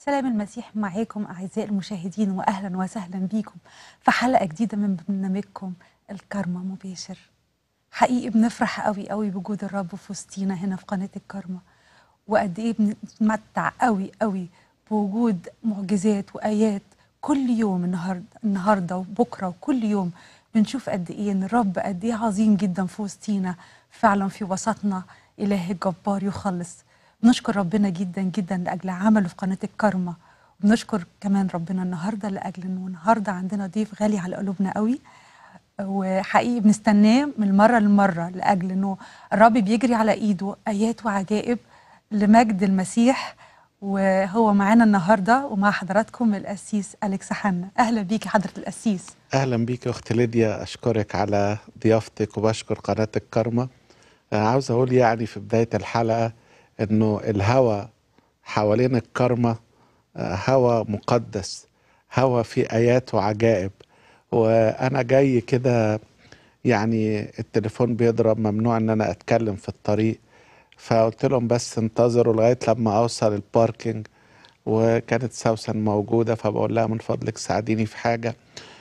سلام المسيح معاكم أعزائي المشاهدين وأهلا وسهلا بيكم في حلقة جديدة من برنامجكم الكرمة مباشر حقيقي بنفرح قوي قوي بوجود الرب في وسطينا هنا في قناة الكرمة وقد إيه بنتمتع قوي قوي بوجود معجزات وآيات كل يوم النهاردة, النهاردة وبكرة وكل يوم بنشوف قد إيه إن الرب قد إيه عظيم جدا في وسطينا فعلا في وسطنا إله الجبار يخلص بنشكر ربنا جدا جدا لاجل عمله في قناه الكرمه وبنشكر كمان ربنا النهارده لاجل انه النهارده عندنا ضيف غالي على قلوبنا قوي وحقيقي بنستناه من مره لمره لاجل انه الرب بيجري على ايده ايات وعجائب لمجد المسيح وهو معانا النهارده ومع حضراتكم القسيس اليكس حنا اهلا بيك حضره القسيس اهلا بيك يا اخت ليديا اشكرك على ضيافتك وبشكر قناه الكرمه عاوز اقول يعني في بدايه الحلقه انه الهوى حوالين الكرمة هوى مقدس هوى فيه ايات وعجائب وانا جاي كده يعني التليفون بيضرب ممنوع ان انا اتكلم في الطريق فقلت لهم بس انتظروا لغايه لما اوصل الباركينج وكانت سوسن موجوده فبقول لها من فضلك ساعديني في حاجه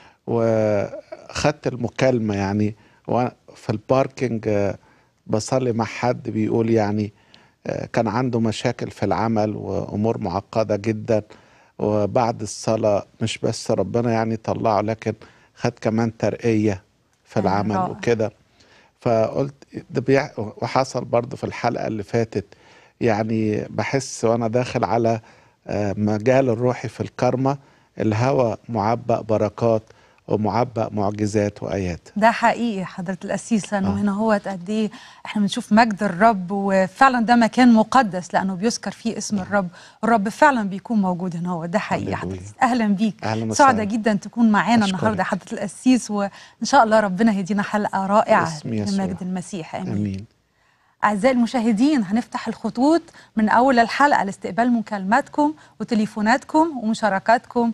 وخدت المكالمه يعني في الباركينج بصلي مع حد بيقول يعني كان عنده مشاكل في العمل وامور معقده جدا وبعد الصلاه مش بس ربنا يعني طلعه لكن خد كمان ترقيه في العمل رائع. وكده فقلت ده بيع وحصل برضه في الحلقه اللي فاتت يعني بحس وانا داخل على مجال الروحي في الكرمه الهوى معبأ بركات ومعبأ معجزات وايات ده حقيقي حضره القسيس لانه آه. هنا هو قد ايه احنا بنشوف مجد الرب وفعلا ده مكان مقدس لانه بيذكر فيه اسم الرب والرب فعلا بيكون موجود هنا هو ده حقيقي حضرتك اهلا بيك أهلا سعدة جدا تكون معانا النهارده حضره القسيس وان شاء الله ربنا يدينا حلقه رائعه لمجد المسيح امين, أمين. أعزائي المشاهدين هنفتح الخطوط من أول الحلقة لاستقبال مكالماتكم وتليفوناتكم ومشاركاتكم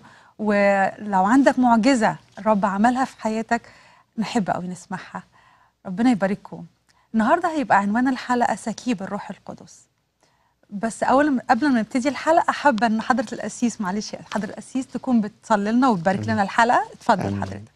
ولو عندك معجزة الرب عملها في حياتك نحب قوي نسمعها ربنا يبارككم النهاردة هيبقى عنوان الحلقة سكيب الروح القدس بس أول قبل ما نبتدي الحلقة حابة إن حضرة القسيس معلش حضرة القسيس تكون بتصلي لنا وتبارك لنا الحلقة اتفضل أمين. حضرتك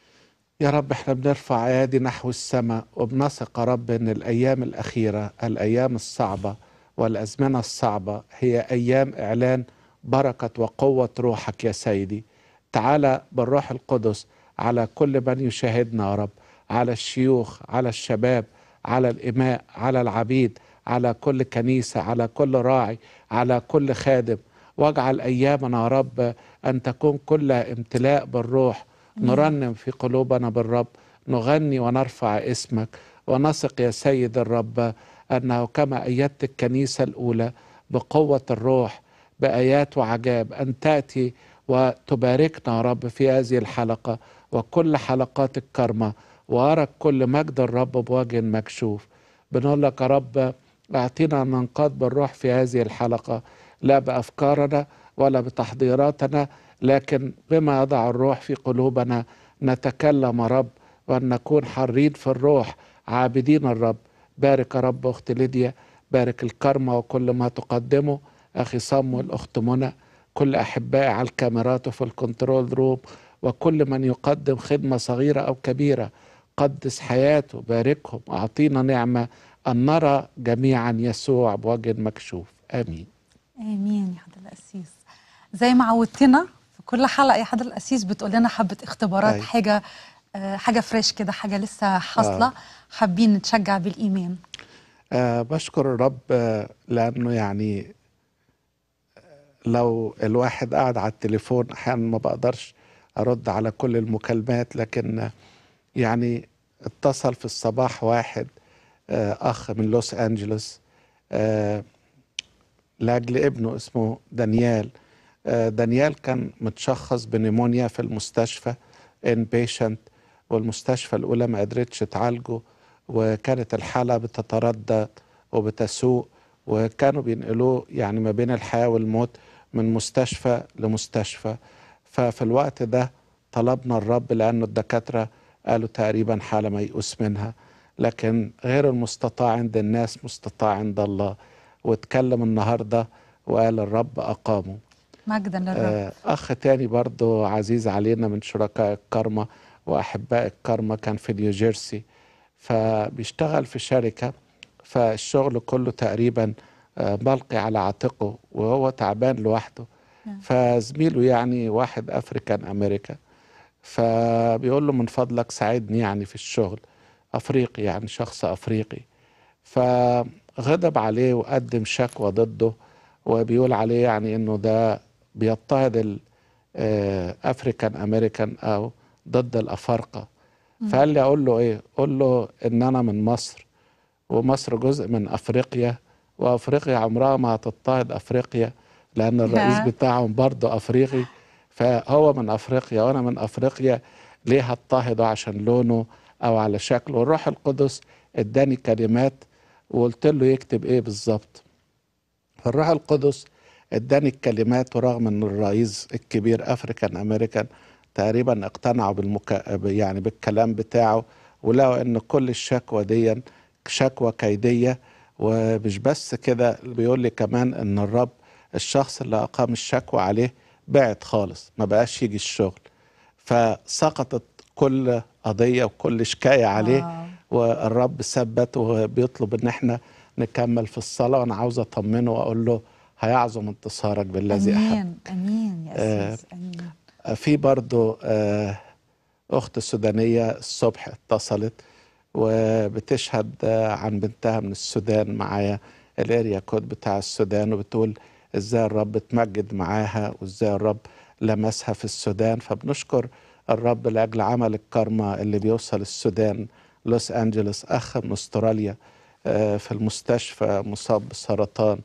يا رب احنا بنرفع ايادي نحو السماء وبنثق يا رب ان الايام الاخيره الايام الصعبه والازمنه الصعبه هي ايام اعلان بركه وقوه روحك يا سيدي تعالى بالروح القدس على كل من يشاهدنا يا رب على الشيوخ على الشباب على الاماء على العبيد على كل كنيسه على كل راعي على كل خادم واجعل ايامنا يا رب ان تكون كلها امتلاء بالروح نرنم في قلوبنا بالرب نغني ونرفع اسمك ونثق يا سيد الرب انه كما ايدت الكنيسه الاولى بقوه الروح بايات وعجاب ان تاتي وتباركنا يا رب في هذه الحلقه وكل حلقات الكرمه وارك كل مجد الرب بوجه مكشوف بنقول لك يا رب اعطينا ان ننقاد بالروح في هذه الحلقه لا بافكارنا ولا بتحضيراتنا لكن بما يضع الروح في قلوبنا نتكلم يا رب وان نكون حرين في الروح عابدين الرب بارك يا رب اخت ليديا بارك الكرمه وكل ما تقدمه اخي صمو الاخت منى كل احبائي على الكاميرات وفي الكنترول روم وكل من يقدم خدمه صغيره او كبيره قدس حياته باركهم اعطينا نعمه ان نرى جميعا يسوع بوجه مكشوف امين امين يا حضره القسيس زي ما عودتنا في كل حلقه يا حضره القسيس بتقول لنا حبه اختبارات أي. حاجه آه، حاجه فريش كده حاجه لسه حاصله آه. حابين نتشجع بالايمان أه بشكر الرب آه، لانه يعني آه، لو الواحد قاعد على التليفون احيانا ما بقدرش ارد على كل المكالمات لكن آه، يعني اتصل في الصباح واحد آه، اخ من لوس انجلوس آه، لاجل ابنه اسمه دانيال آه، دانيال كان متشخص بنيمونيا في المستشفى ان بيشنت والمستشفى الاولى ما قدرتش تعالجه وكانت الحاله بتتردد وبتسوء وكانوا بينقلوه يعني ما بين الحياه والموت من مستشفى لمستشفى ففي الوقت ده طلبنا الرب لانه الدكاتره قالوا تقريبا حاله ميؤوس منها لكن غير المستطاع عند الناس مستطاع عند الله واتكلم النهارده وقال الرب اقامه مجدا للرب آه، أخ تاني برضو عزيز علينا من شركاء الكرمة وأحباء الكرمة كان في نيوجيرسي فبيشتغل في شركة فالشغل كله تقريبا آه، ملقي على عاتقه وهو تعبان لوحده نعم. فزميله يعني واحد أفريكان أمريكا فبيقول له من فضلك ساعدني يعني في الشغل أفريقي يعني شخص أفريقي فغضب عليه وقدم شكوى ضده وبيقول عليه يعني انه ده بيضطهد الافريكان امريكان او ضد الافارقه فقال لي اقول له ايه قول له ان انا من مصر ومصر جزء من افريقيا وافريقيا عمرها ما هتضطهد افريقيا لان الرئيس ها. بتاعهم برضه افريقي فهو من افريقيا وانا من افريقيا ليه هضطهده عشان لونه او على شكله الروح القدس اداني كلمات وقلت له يكتب ايه بالظبط فالروح القدس اداني الكلمات ورغم ان الرئيس الكبير افريكان امريكان تقريبا اقتنعوا بالمك... يعني بالكلام بتاعه ولقوا ان كل الشكوى دي شكوى كيديه ومش بس كده بيقول لي كمان ان الرب الشخص اللي اقام الشكوى عليه بعد خالص ما بقاش يجي الشغل فسقطت كل قضيه وكل شكايه عليه واو. والرب ثبت وبيطلب ان احنا نكمل في الصلاه وانا عاوز اطمنه واقول له هيعظم انتصارك بالذي احب امين امين يا آه، اسيس امين في برضو آه، اخت سودانيه الصبح اتصلت وبتشهد آه، عن بنتها من السودان معايا الاريا كود بتاع السودان وبتقول ازاي الرب اتمجد معاها وازاي الرب لمسها في السودان فبنشكر الرب لاجل عمل الكرمة اللي بيوصل السودان لوس انجلوس اخ من استراليا آه، في المستشفى مصاب بسرطان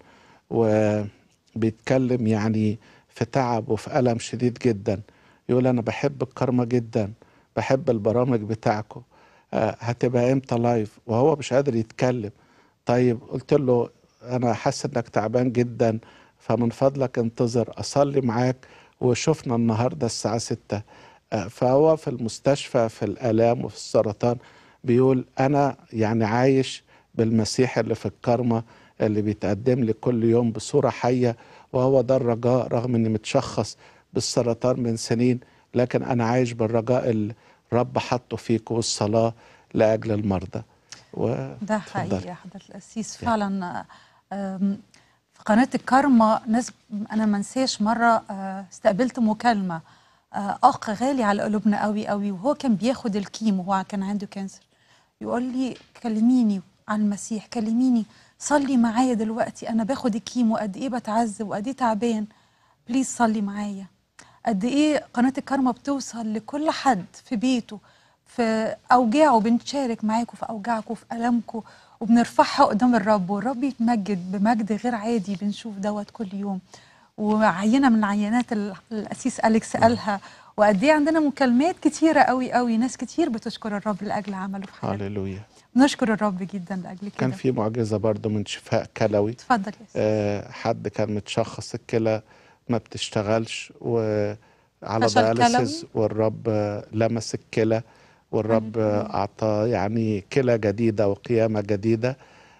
وبيتكلم يعني في تعب وفي ألم شديد جدا يقول أنا بحب الكرمة جدا بحب البرامج بتاعكم آه، هتبقى امتى لايف وهو مش قادر يتكلم طيب قلت له أنا حاسس إنك تعبان جدا فمن فضلك انتظر أصلي معاك وشفنا النهاردة الساعة ستة آه، فهو في المستشفى في الآلام وفي السرطان بيقول أنا يعني عايش بالمسيح اللي في الكرمة اللي بيتقدم لي كل يوم بصورة حية وهو ده الرجاء رغم اني متشخص بالسرطان من سنين لكن انا عايش بالرجاء اللي الرب حطه فيك والصلاة لأجل المرضى و... ده اتفضلي. حقيقي يا حضرة القسيس فعلا آم، في قناة الكارما ناس أنا ما انساش مرة آه، استقبلت مكالمة آه، أخ غالي على قلوبنا قوي قوي وهو كان بياخد الكيمو هو كان عنده كانسر يقول لي كلميني عن المسيح كلميني صلي معايا دلوقتي أنا باخد الكيمو قد إيه بتعذب وقد إيه تعبان بليز صلي معايا قد ايه قناه الكارما بتوصل لكل حد في بيته في اوجاعه بنشارك معاكم في اوجاعكم في المكم وبنرفعها قدام الرب والرب يتمجد بمجد غير عادي بنشوف دوت كل يوم وعينه من عينات ال- الاسيس اليكس قالها وقد ايه عندنا مكالمات كتيره قوي قوي ناس كتير بتشكر الرب لاجل عمله في حياتنا هللويا نشكر الرب جدا لاجل كان كده في معجزة برضو من شفاء كلوي اتفضل يا سيدي آه، حد كان متشخص الكلى ما بتشتغلش وعلى فشل دياليسيس كلوي؟ والرب آه، لمس الكلى والرب آه، أعطى يعني كلى جديدة وقيامة جديدة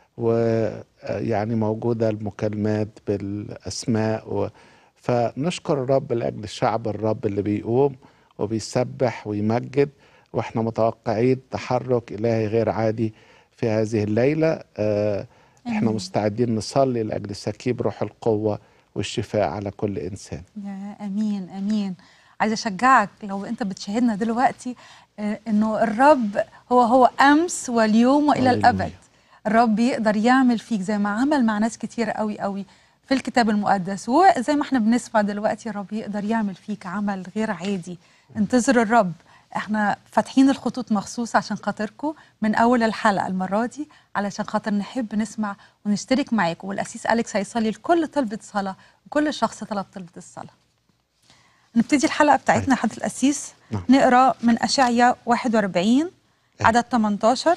ويعني موجودة المكالمات بالأسماء و... فنشكر الرب لأجل شعب الرب اللي بيقوم وبيسبح ويمجد واحنا متوقعين تحرك إلهي غير عادي في هذه الليلة آه، احنا آمين. مستعدين نصلي لاجل سكيب روح القوه والشفاء على كل انسان يا امين امين عايزه اشجعك لو انت بتشاهدنا دلوقتي آه، انه الرب هو هو امس واليوم والى هللويا. الابد الرب يقدر يعمل فيك زي ما عمل مع ناس كتير قوي قوي في الكتاب المقدس وزي ما احنا بنسمع دلوقتي الرب يقدر يعمل فيك عمل غير عادي انتظر الرب احنا فاتحين الخطوط مخصوص عشان خاطركم من اول الحلقه المره دي علشان خاطر نحب نسمع ونشترك معاكم والاسيس اليكس هيصلي لكل طلبه صلاه وكل شخص طلب طلبه الصلاه نبتدي الحلقه بتاعتنا حضرة القسيس نعم. نقرا من اشعيا 41 عدد 18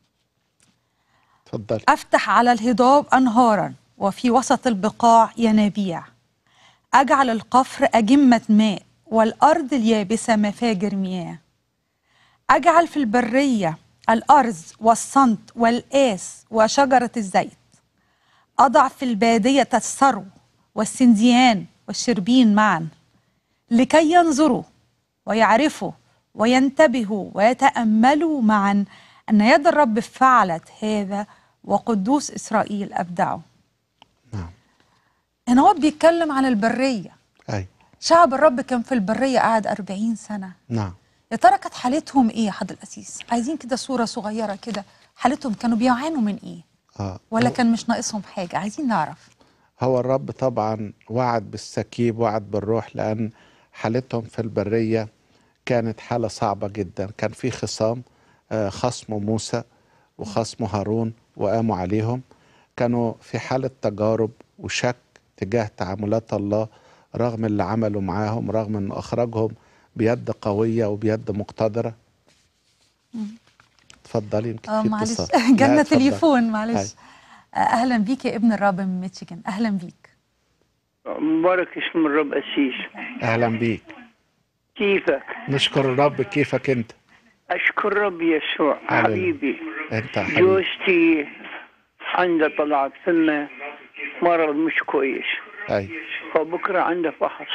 اتفضل افتح على الهضاب انهارا وفي وسط البقاع ينابيع اجعل القفر اجمه ماء والارض اليابسه مفاجر مياه اجعل في البريه الارز والصنت والاس وشجره الزيت اضع في الباديه الثرو والسنديان والشربين معا لكي ينظروا ويعرفوا وينتبهوا ويتأملوا معا أن يد الرب فعلت هذا وقدوس إسرائيل أبدعوا نعم هنا هو بيتكلم عن البرية أي شعب الرب كان في البرية قعد أربعين سنة نعم يا ترى كانت حالتهم إيه يا حضر الأسيس عايزين كده صورة صغيرة كده حالتهم كانوا بيعانوا من إيه آه. ولا كان مش ناقصهم حاجة عايزين نعرف هو الرب طبعا وعد بالسكيب وعد بالروح لأن حالتهم في البرية كانت حالة صعبة جدا كان في خصام آه، خصم موسى وخصم هارون وقاموا عليهم كانوا في حالة تجارب وشك تجاه تعاملات الله رغم اللي عملوا معاهم رغم انه اخرجهم بيد قوية وبيد مقتدرة اتفضلي يمكن اه في معلش اتصال. لا، جالنا اتفضلي. تليفون هاي. معلش آه، اهلا بيك يا ابن الرب من ميتشيجن اهلا بيك مبارك اسم الرب أسيس اهلا بيك كيفك نشكر الرب كيفك انت أشكر رب يسوع هللويا. حبيبي انت يا حبيبي جوزتي عندها طلعت ثم مرض مش كويس اي فبكرة عندها فحص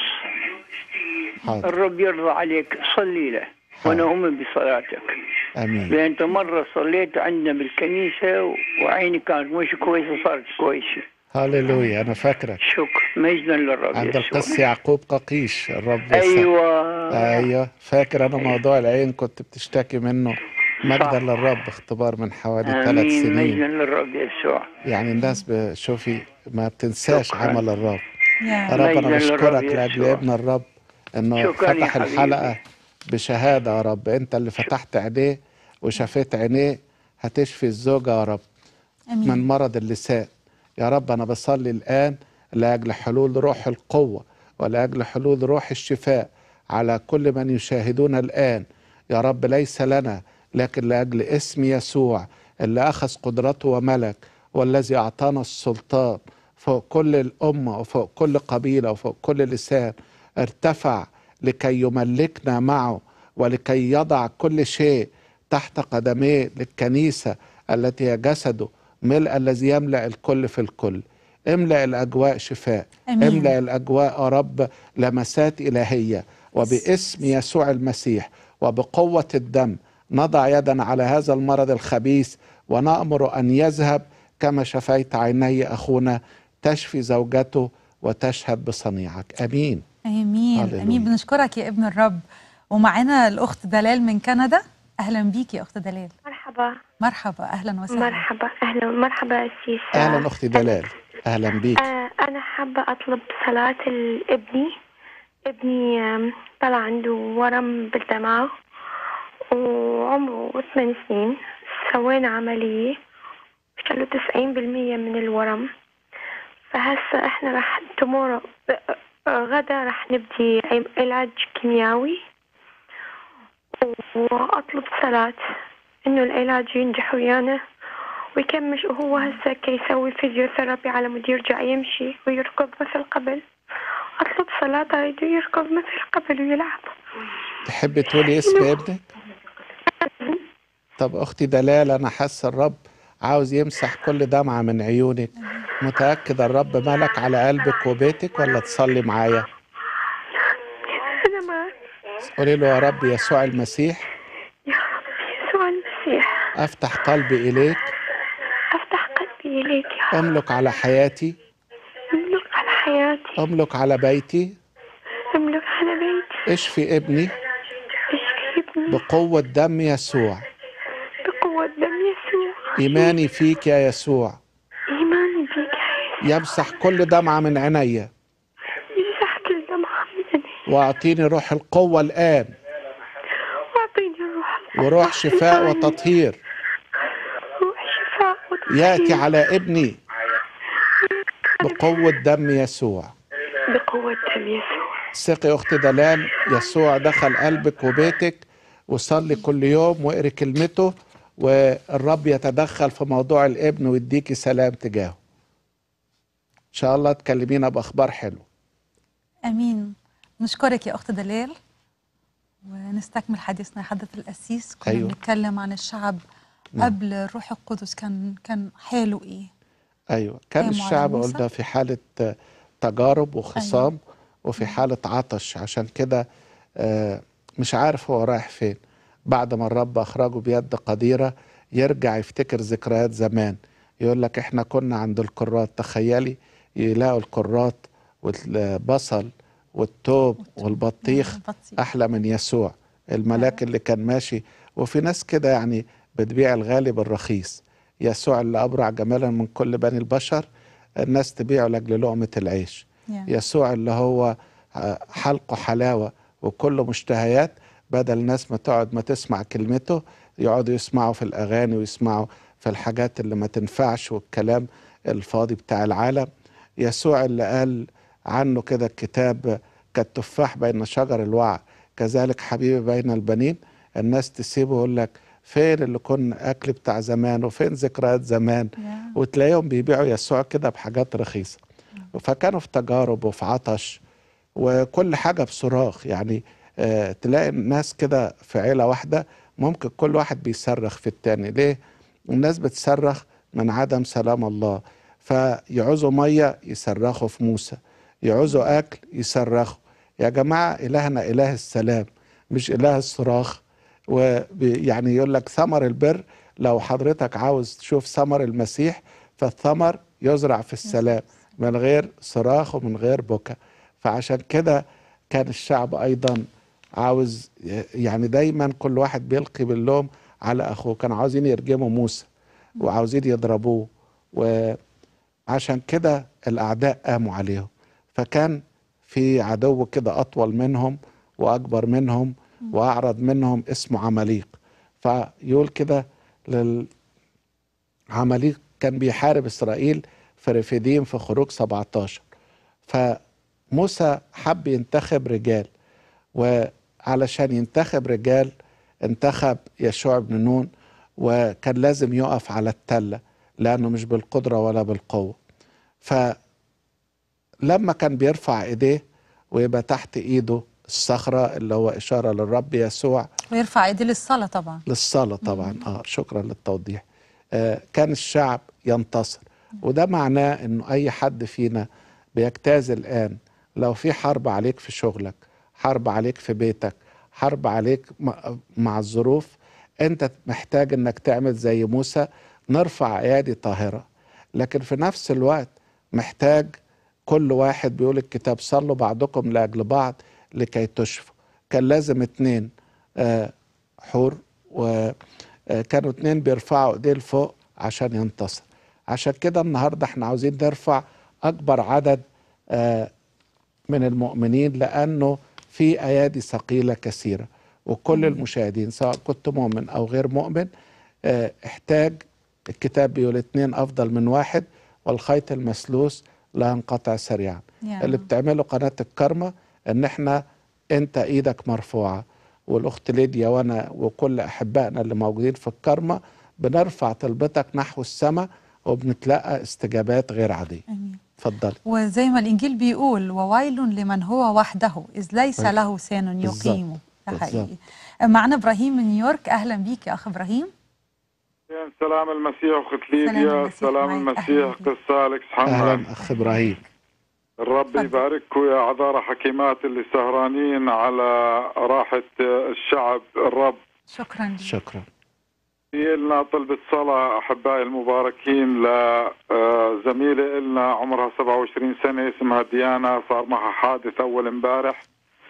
حاضر الرب يرضى عليك صلي له وأنا أؤمن بصلاتك امين لأن أنت مرة صليت عندنا بالكنيسة وعيني كانت مش كويسة صارت كويسة هللويا انا فاكرك شكر مجدا للرب عند يسوع القس يعقوب ققيش الرب يسوع. أيوة ايوه فاكر انا موضوع العين كنت بتشتكي منه مجدا صح. للرب اختبار من حوالي ثلاث آمين سنين مجدا للرب يسوع يعني الناس بشوفي ما بتنساش شكراً. عمل الرب يا يا رب انا مجداً بشكرك للرب لاجل يسوع. ابن الرب انه شكراً يا فتح حبيبي. الحلقه بشهاده يا رب انت اللي فتحت عينيه وشفيت عينيه هتشفي الزوجه يا رب من امين مرض اللسان يا رب أنا بصلي الآن لأجل حلول روح القوة ولأجل حلول روح الشفاء على كل من يشاهدون الآن يا رب ليس لنا لكن لأجل اسم يسوع اللي أخذ قدرته وملك والذي أعطانا السلطان فوق كل الأمة وفوق كل قبيلة وفوق كل لسان ارتفع لكي يملكنا معه ولكي يضع كل شيء تحت قدميه للكنيسة التي هي جسده ملء الذي يملأ الكل في الكل املأ الأجواء شفاء أمين. املأ الأجواء يا رب لمسات إلهية وباسم يسوع المسيح وبقوة الدم نضع يدا على هذا المرض الخبيث ونأمر أن يذهب كما شفيت عيني أخونا تشفي زوجته وتشهد بصنيعك أمين امين هللويا. امين بنشكرك يا ابن الرب ومعانا الاخت دلال من كندا اهلا بيك يا اخت دلال مرحبا مرحبا اهلا وسهلا مرحبا اهلا مرحبا أسيس أهلا أختي دلال أهلا بيك آه أنا حابة أطلب صلاة لابني ابني آم، طلع عنده ورم بالدماغ وعمره ثمان سنين سوينا عملية شالوا تسعين بالمية من الورم فهسا احنا رح تمورو غدا رح نبدي علاج كيميائي وأطلب صلاة إنه العلاج ينجح ويانا ويكمش وهو هسه كي يسوي فيزيوثيرابي على مود يرجع يمشي ويركض مثل قبل أطلب صلاة يريد يركض مثل قبل ويلعب تحبي تقولي اسم ابنك طب أختي دلال أنا حاسة الرب عاوز يمسح كل دمعة من عيونك متأكد الرب ملك على قلبك وبيتك ولا تصلي معايا أنا ما قولي له يا رب يسوع المسيح يا رب يسوع المسيح أفتح قلبي إليك أفتح قلبي إليك يا رب أملك على حياتي املك على حياتي أملك على بيتي املك على بيتي اشفي ابني اشفي ابني بقوة دم يسوع بقوة دم يسوع إيماني فيك يا يسوع إيماني بك يا يسوع يمسح كل دمعة من عيني يمسح كل دمعة من عيني وأعطيني روح القوة الآن وأعطيني الروح وروح شفاء وتطهير روح شفاء وتطهير. يأتي على ابني بقوة دم يسوع بقوة دم يسوع ثقي أختي دلال يسوع دخل قلبك وبيتك وصلي كل يوم واقري كلمته والرب يتدخل في موضوع الابن ويديكي سلام تجاهه إن شاء الله تكلمينا بأخبار حلوة امين نشكرك يا اخت دلال ونستكمل حديثنا يا حضره القسيس كنا أيوة. بنتكلم عن الشعب نعم. قبل الروح القدس كان كان حاله ايه أيوة كان قاموا على الشعب موسى. قلنا في حالة تجارب وخصام وفي حالة عطش عشان كده آه، مش عارف هو رايح فين بعد ما الرب أخرجه بيد قديرة يرجع يفتكر ذكريات زمان يقول لك احنا كنا عند الكرات تخيلي يلاقوا الكرات والبصل والثوم والبطيخ البطيخ. احلى من يسوع الملاك اللي كان ماشي وفي ناس كده يعني بتبيع الغالي بالرخيص يسوع اللي ابرع جمالا من كل بني البشر الناس تبيعه لاجل لقمه العيش يا. يسوع اللي هو آه، حلقه حلاوه وكله مشتهيات بدل ناس ما تقعد ما تسمع كلمته يقعدوا يسمعوا في الاغاني ويسمعوا في الحاجات اللي ما تنفعش والكلام الفاضي بتاع العالم يسوع اللي قال عنه كده الكتاب كالتفاح بين شجر الوعر كذلك حبيبي بين البنين الناس تسيبه يقول لك فين اللي كنا اكل بتاع زمان وفين ذكريات زمان يا. وتلاقيهم بيبيعوا يسوع كده بحاجات رخيصه فكانوا في تجارب وفي عطش وكل حاجه بصراخ يعني آه تلاقي الناس كده في عيله واحده ممكن كل واحد بيصرخ في التاني ليه الناس بتصرخ من عدم سلام الله فيعوزوا ميه يصرخوا في موسى يعوزوا اكل يصرخوا يا جماعه الهنا اله السلام مش اله الصراخ ويعني يقول لك ثمر البر لو حضرتك عاوز تشوف ثمر المسيح فالثمر يزرع في السلام من غير صراخ ومن غير بكى فعشان كده كان الشعب ايضا عاوز يعني دايما كل واحد بيلقي باللوم على اخوه كانوا عاوزين يرجموا موسى وعاوزين يضربوه وعشان كده الاعداء قاموا عليهم فكان في عدو كده اطول منهم واكبر منهم واعرض منهم اسمه عماليق فيقول كده لل عماليق كان بيحارب اسرائيل في رفيديم في خروج 17 فموسى حب ينتخب رجال وعلشان ينتخب رجال انتخب يشوع بن نون وكان لازم يقف على التلة لأنه مش بالقدرة ولا بالقوة فلما كان بيرفع ايديه ويبقى تحت ايده الصخرة اللي هو إشارة للرب يسوع ويرفع ايديه للصلاه طبعا للصلاة طبعا اه شكرا للتوضيح آه كان الشعب ينتصر وده معناه انه اي حد فينا بيجتاز الان لو في حرب عليك في شغلك حرب عليك في بيتك حرب عليك م- مع الظروف انت محتاج انك تعمل زي موسى نرفع ايادي طاهرة لكن في نفس الوقت محتاج كل واحد بيقول الكتاب صلوا بعضكم لاجل بعض لكي تشفوا كان لازم اتنين آه حور وكانوا اتنين بيرفعوا ايديه لفوق عشان ينتصر عشان كده النهارده احنا عاوزين نرفع اكبر عدد آه، من المؤمنين لانه في ايادي ثقيله كثيره وكل المشاهدين سواء كنت مؤمن او غير مؤمن آه، احتاج الكتاب بيقول اتنين افضل من واحد والخيط المسلوس لا ينقطع سريعا يا. اللي بتعمله قناه الكرمه ان احنا انت ايدك مرفوعه والاخت ليديا وانا وكل احبائنا اللي موجودين في الكرمه بنرفع طلبتك نحو السماء وبنتلقى استجابات غير عاديه امين اتفضلي وزي ما الانجيل بيقول وويل لمن هو وحده اذ ليس أيوة. له سان بالظبط. يقيمه ده بالظبط. حقيقي معنا ابراهيم من نيويورك اهلا بيك يا اخ ابراهيم سلام المسيح اخت سلام ليبيا المسيح سلام معك. المسيح أهلا بك. قصة الكس حمد اهلا اخ ابراهيم الرب اتفضل. يبارككم يا عذارى حكيمات اللي سهرانين على راحة الشعب الرب شكرا لك شكرا في لنا طلبة صلاة أحبائي المباركين لزميلة إلنا عمرها 27 سنة اسمها ديانا صار معها حادث أول امبارح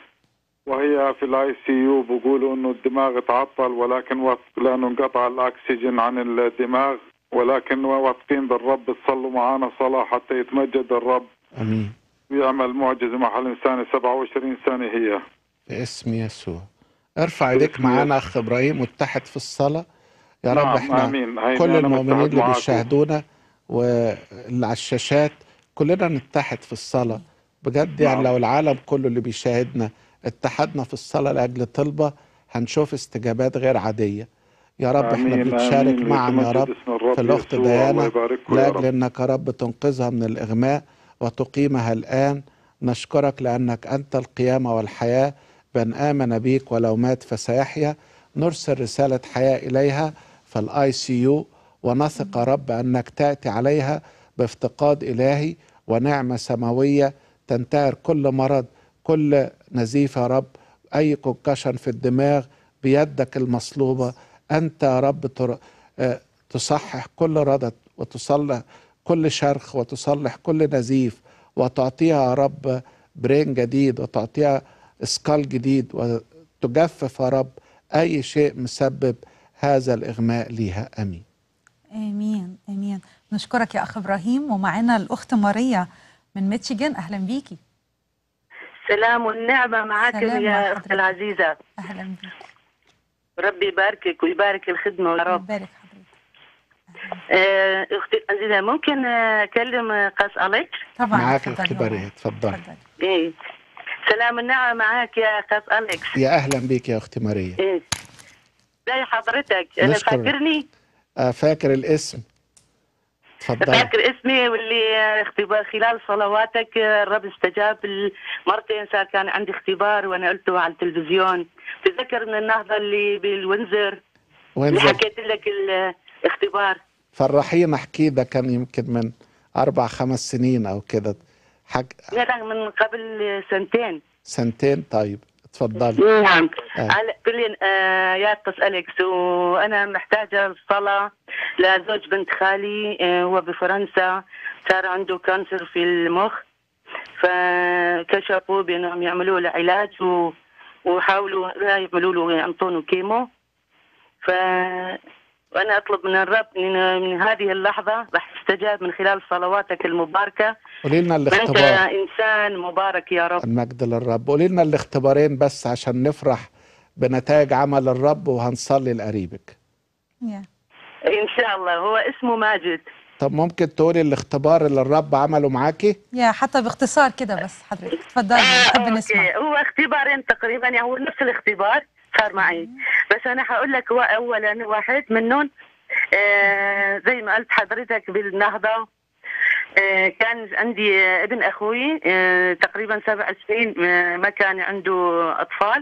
وهي في الاي سي يو بيقولوا انه الدماغ تعطل ولكن وثق لانه انقطع الاكسجين عن الدماغ ولكن واثقين بالرب تصلوا معنا صلاه حتى يتمجد الرب امين ويعمل معجزه مع الانسان 27 سنه هي باسم يسوع ارفع ايديك باسم معانا اخ ابراهيم واتحد في الصلاه يا رب نعم، احنا آمين. هيني كل أنا المؤمنين متحد اللي معاكم. بيشاهدونا واللي على الشاشات كلنا نتحد في الصلاه بجد يعني نعم. لو العالم كله اللي بيشاهدنا اتحدنا في الصلاه لاجل طلبه هنشوف استجابات غير عاديه يا رب احنا آمين، بنتشارك آمين. معا يا ويتمجد رب اسم الرب في الاخت يسوع. الله ديانا يبارككم يا لاجل رب. انك يا رب تنقذها من الاغماء وتقيمها الان نشكرك لانك انت القيامه والحياه من امن بيك ولو مات فسيحيا نرسل رساله حياه اليها في الاي سي يو ونثق يا رب انك تاتي عليها بافتقاد الهي ونعمه سماويه تنتهر كل مرض كل نزيف يا رب أي كونكشن في الدماغ بيدك المصلوبة أنت يا رب تر- آه، تصحح كل ردد وتصلح كل شرخ وتصلح كل نزيف وتعطيها يا رب برين جديد وتعطيها اسكال جديد وتجفف يا رب أي شيء مسبب هذا الإغماء ليها أمين امين امين نشكرك يا اخ ابراهيم ومعانا الاخت ماريا من ميتشيجن اهلا بيكي سلام والنعمة معكم سلام مع يا حضرتك. أختي العزيزة اهلا بيكي ربي يباركك ويبارك الخدمة يا رب بارك حضرتك آه، أختي العزيزة ممكن آه، أكلم آه، قاس أليكس طبعا معاك يا اتفضلي أختي يا بريه ماما. اتفضلي اتفضلي إيه سلام النعمة معك يا قاس أليكس يا أهلا بيك يا أختي ماريا إيه زي حضرتك أنا نشكر. فاكرني آه، فاكر الاسم اتفضلي فاكر اسمي واللي آه، اختبار خلال صلواتك آه، الرب استجاب مرتين صار كان عندي اختبار وأنا قلته على التلفزيون تذكر من النهضة اللي بالونزر وين اللي زل- حكيت لك الاختبار فرحينا احكي ده كان يمكن من أربع خمس سنين أو كده حك... لا لا من قبل سنتين سنتين طيب اتفضلي نعم آه. على كل آه يا قس أليكس وأنا محتاجة الصلاة لزوج بنت خالي آه هو بفرنسا صار عنده كانسر في المخ فكشفوا بأنهم يعملوا له علاج و... وحاولوا لا يعملوا له يعطونه كيمو ف وأنا أطلب من الرب من, من هذه اللحظة راح استجاب من خلال صلواتك المباركة قولي لنا وأنت الاختبار إنسان مبارك يا رب المجد للرب قولي لنا الاختبارين بس عشان نفرح بنتائج عمل الرب وهنصلي لقريبك يا إن شاء الله هو اسمه ماجد طب ممكن تقولي الاختبار اللي الرب عمله معاكي يا حتى باختصار كده بس حضرتك اتفضلي نحب أوكي. نسمع هو اختبارين تقريبا يعني هو نفس الاختبار صار معي بس انا هقول لك هو اولا واحد منهم آه زي ما قلت حضرتك بالنهضه آه كان عندي آه، ابن اخوي آه تقريبا سبع سنين آه ما كان عنده اطفال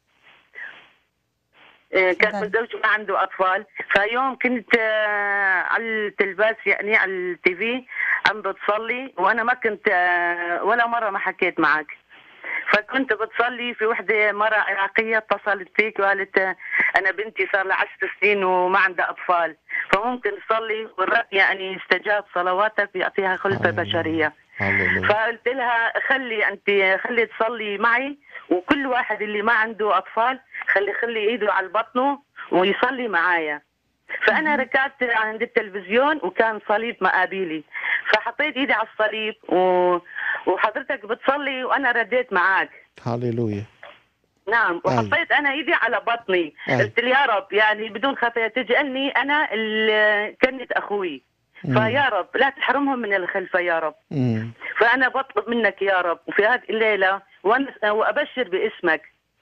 آه، كان تفضل. متزوج ما عنده اطفال فيوم كنت آه، على التلفاز يعني على التي في عم بتصلي وانا ما كنت آه، ولا مره ما حكيت معك فكنت بتصلي في وحده مره عراقيه اتصلت فيك وقالت آه، انا بنتي صار لها 10 سنين وما عندها اطفال فممكن تصلي والرب يعني استجاب صلواتك ويعطيها خلفه هللويا. بشريه هللويا فقلت لها خلي انت خلي تصلي معي وكل واحد اللي ما عنده اطفال خلي خلي ايده على بطنه ويصلي معايا فانا ركعت عند التلفزيون وكان صليب مقابلي فحطيت ايدي على الصليب و... وحضرتك بتصلي وانا رديت معاك هللويا نعم أي. وحطيت انا ايدي على بطني أي. قلت لي يا رب يعني بدون خطيه تجعلني انا ال- كنت اخوي مم. فيا رب لا تحرمهم من الخلفه يا رب مم. فأنا بطلب منك يا رب في هذه الليلة وأنا- وأبشر باسمك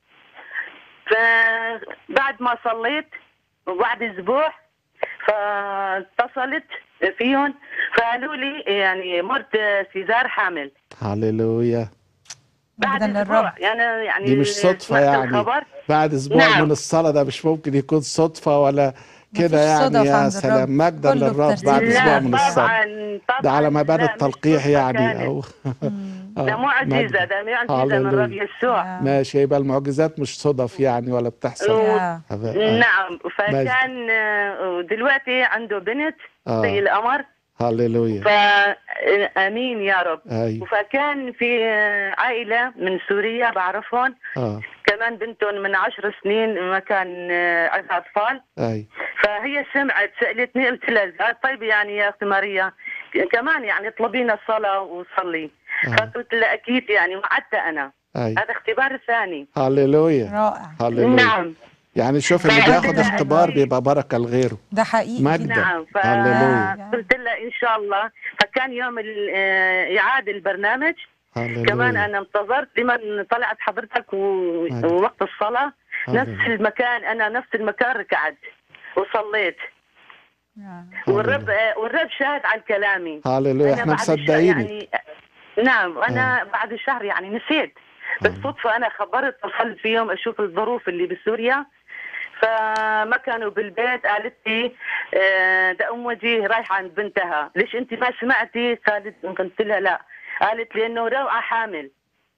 فبعد ما صليت وبعد أسبوع فاتصلت فيهم فقالوا لي يعني مرت سيزار حامل هللويا بعد مجدا أسبوع للرب يعني يعني دي مش صدفة سمعت يعني الخبر بعد اسبوع نعم. من الصلاة ده مش ممكن يكون صدفة ولا كده مفيش يعني صدف يا عند سلام الرب. مجدا كله للرب بترتيب. بعد لا، اسبوع لا من الصلاة طبعا طبعا ده على ما بان لا، مش التلقيح صدفة يعني كانت. او آه، ده معجزة مجد. ده معجزة من هللويا. رب يسوع ماشي يبقى المعجزات مش صدف يعني ولا بتحصل يا آه، نعم فكان آه، دلوقتي عنده بنت آه. زي القمر هللويا فامين يا رب ايوه فكان في عائله من سوريا بعرفهم اه كمان بنتهم من عشر سنين ما كان عندها اطفال اي فهي سمعت سالتني قلت لها طيب يعني يا اختي ماريا كمان يعني اطلبينا الصلاه وصلي آه. فقلت لها اكيد يعني وعدت انا اي هذا اختبار ثاني هللويا رائع هللويا نعم يعني شوف اللي فقلت بياخد لها اختبار أكيد. بيبقى بركة لغيره ده حقيقي مجد. جدا. نعم هللويا. فقلت لها ان شاء الله فكان يوم ال- آه، اعاده البرنامج كمان هللويا انا انتظرت لمن طلعت حضرتك و- مجد. ووقت الصلاه نفس هللويا. المكان انا نفس المكان ركعت وصليت يا. والرب آه، والرب شاهد على كلامي هللويا احنا بعد الشهر مصدقينك يعني نعم وانا بعد شهر يعني نسيت بالصدفه انا خبرت اتصلت في يوم اشوف الظروف اللي بسوريا فما كانوا بالبيت قالت لي آه، ده ام وجيه رايحه عند بنتها ليش انت ما سمعتي قالت قلت لها لا قالت لي انه روعه حامل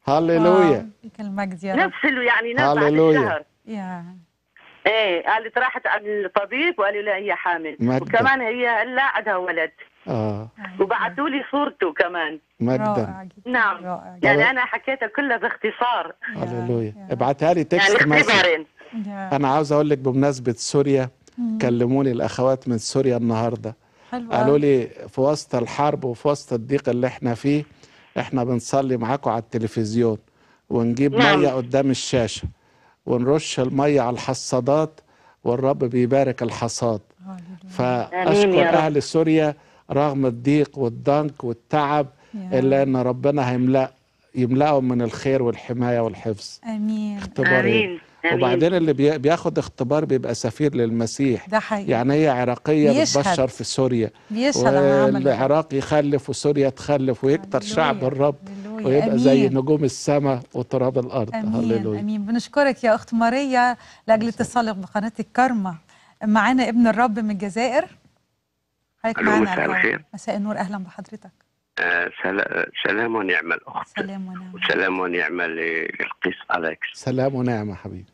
هللويا آه، فيك المجد يا رب نفس ال- يعني نفس بعد هللويا. الشهر يا ايه قالت راحت عند الطبيب وقالوا لا هي حامل مجد. وكمان هي هلا عندها ولد اه وبعثوا لي صورته كمان مجدا رائع جدا نعم. رائع جدا يعني انا حكيتها كلها باختصار هللويا يا- ابعتها لي يعني تكست مسج اختبارين يا- انا عاوز اقول لك بمناسبه سوريا مم. كلموني الاخوات من سوريا النهارده حلو قالوا أوي. لي في وسط الحرب وفي وسط الضيق اللي احنا فيه احنا بنصلي معاكم على التلفزيون ونجيب نعم. ميه قدام الشاشه ونرش الميه على الحصادات والرب بيبارك الحصاد هللويا. آمين يا فاشكر رب. اهل سوريا رغم الضيق والضنك والتعب يا الا ان ربنا هيملا يملاهم من الخير والحمايه والحفظ امين اختبارين امين امين وبعدين اللي بي- بياخد اختبار بيبقى سفير للمسيح ده حقيقي يعني هي عراقيه بيشهد. بتبشر في سوريا بيشهد على عمل الرب. والعراق يخلف وسوريا تخلف ويكتر هللويا. شعب الرب هللويا. ويبقى زي أمين. نجوم السماء وتراب الارض امين هللويا امين بنشكرك يا اخت ماريا لاجل اتصالك بقناه الكرمه معانا ابن الرب من الجزائر حضرتك ألو، معانا مساء على الهواء. الخير. مساء النور اهلا بحضرتك آه، سلا- سلام ونعمة الأخت سلام ونعم وسلام ونعمة ل- للقيس أليكس سلام ونعمه حبيبي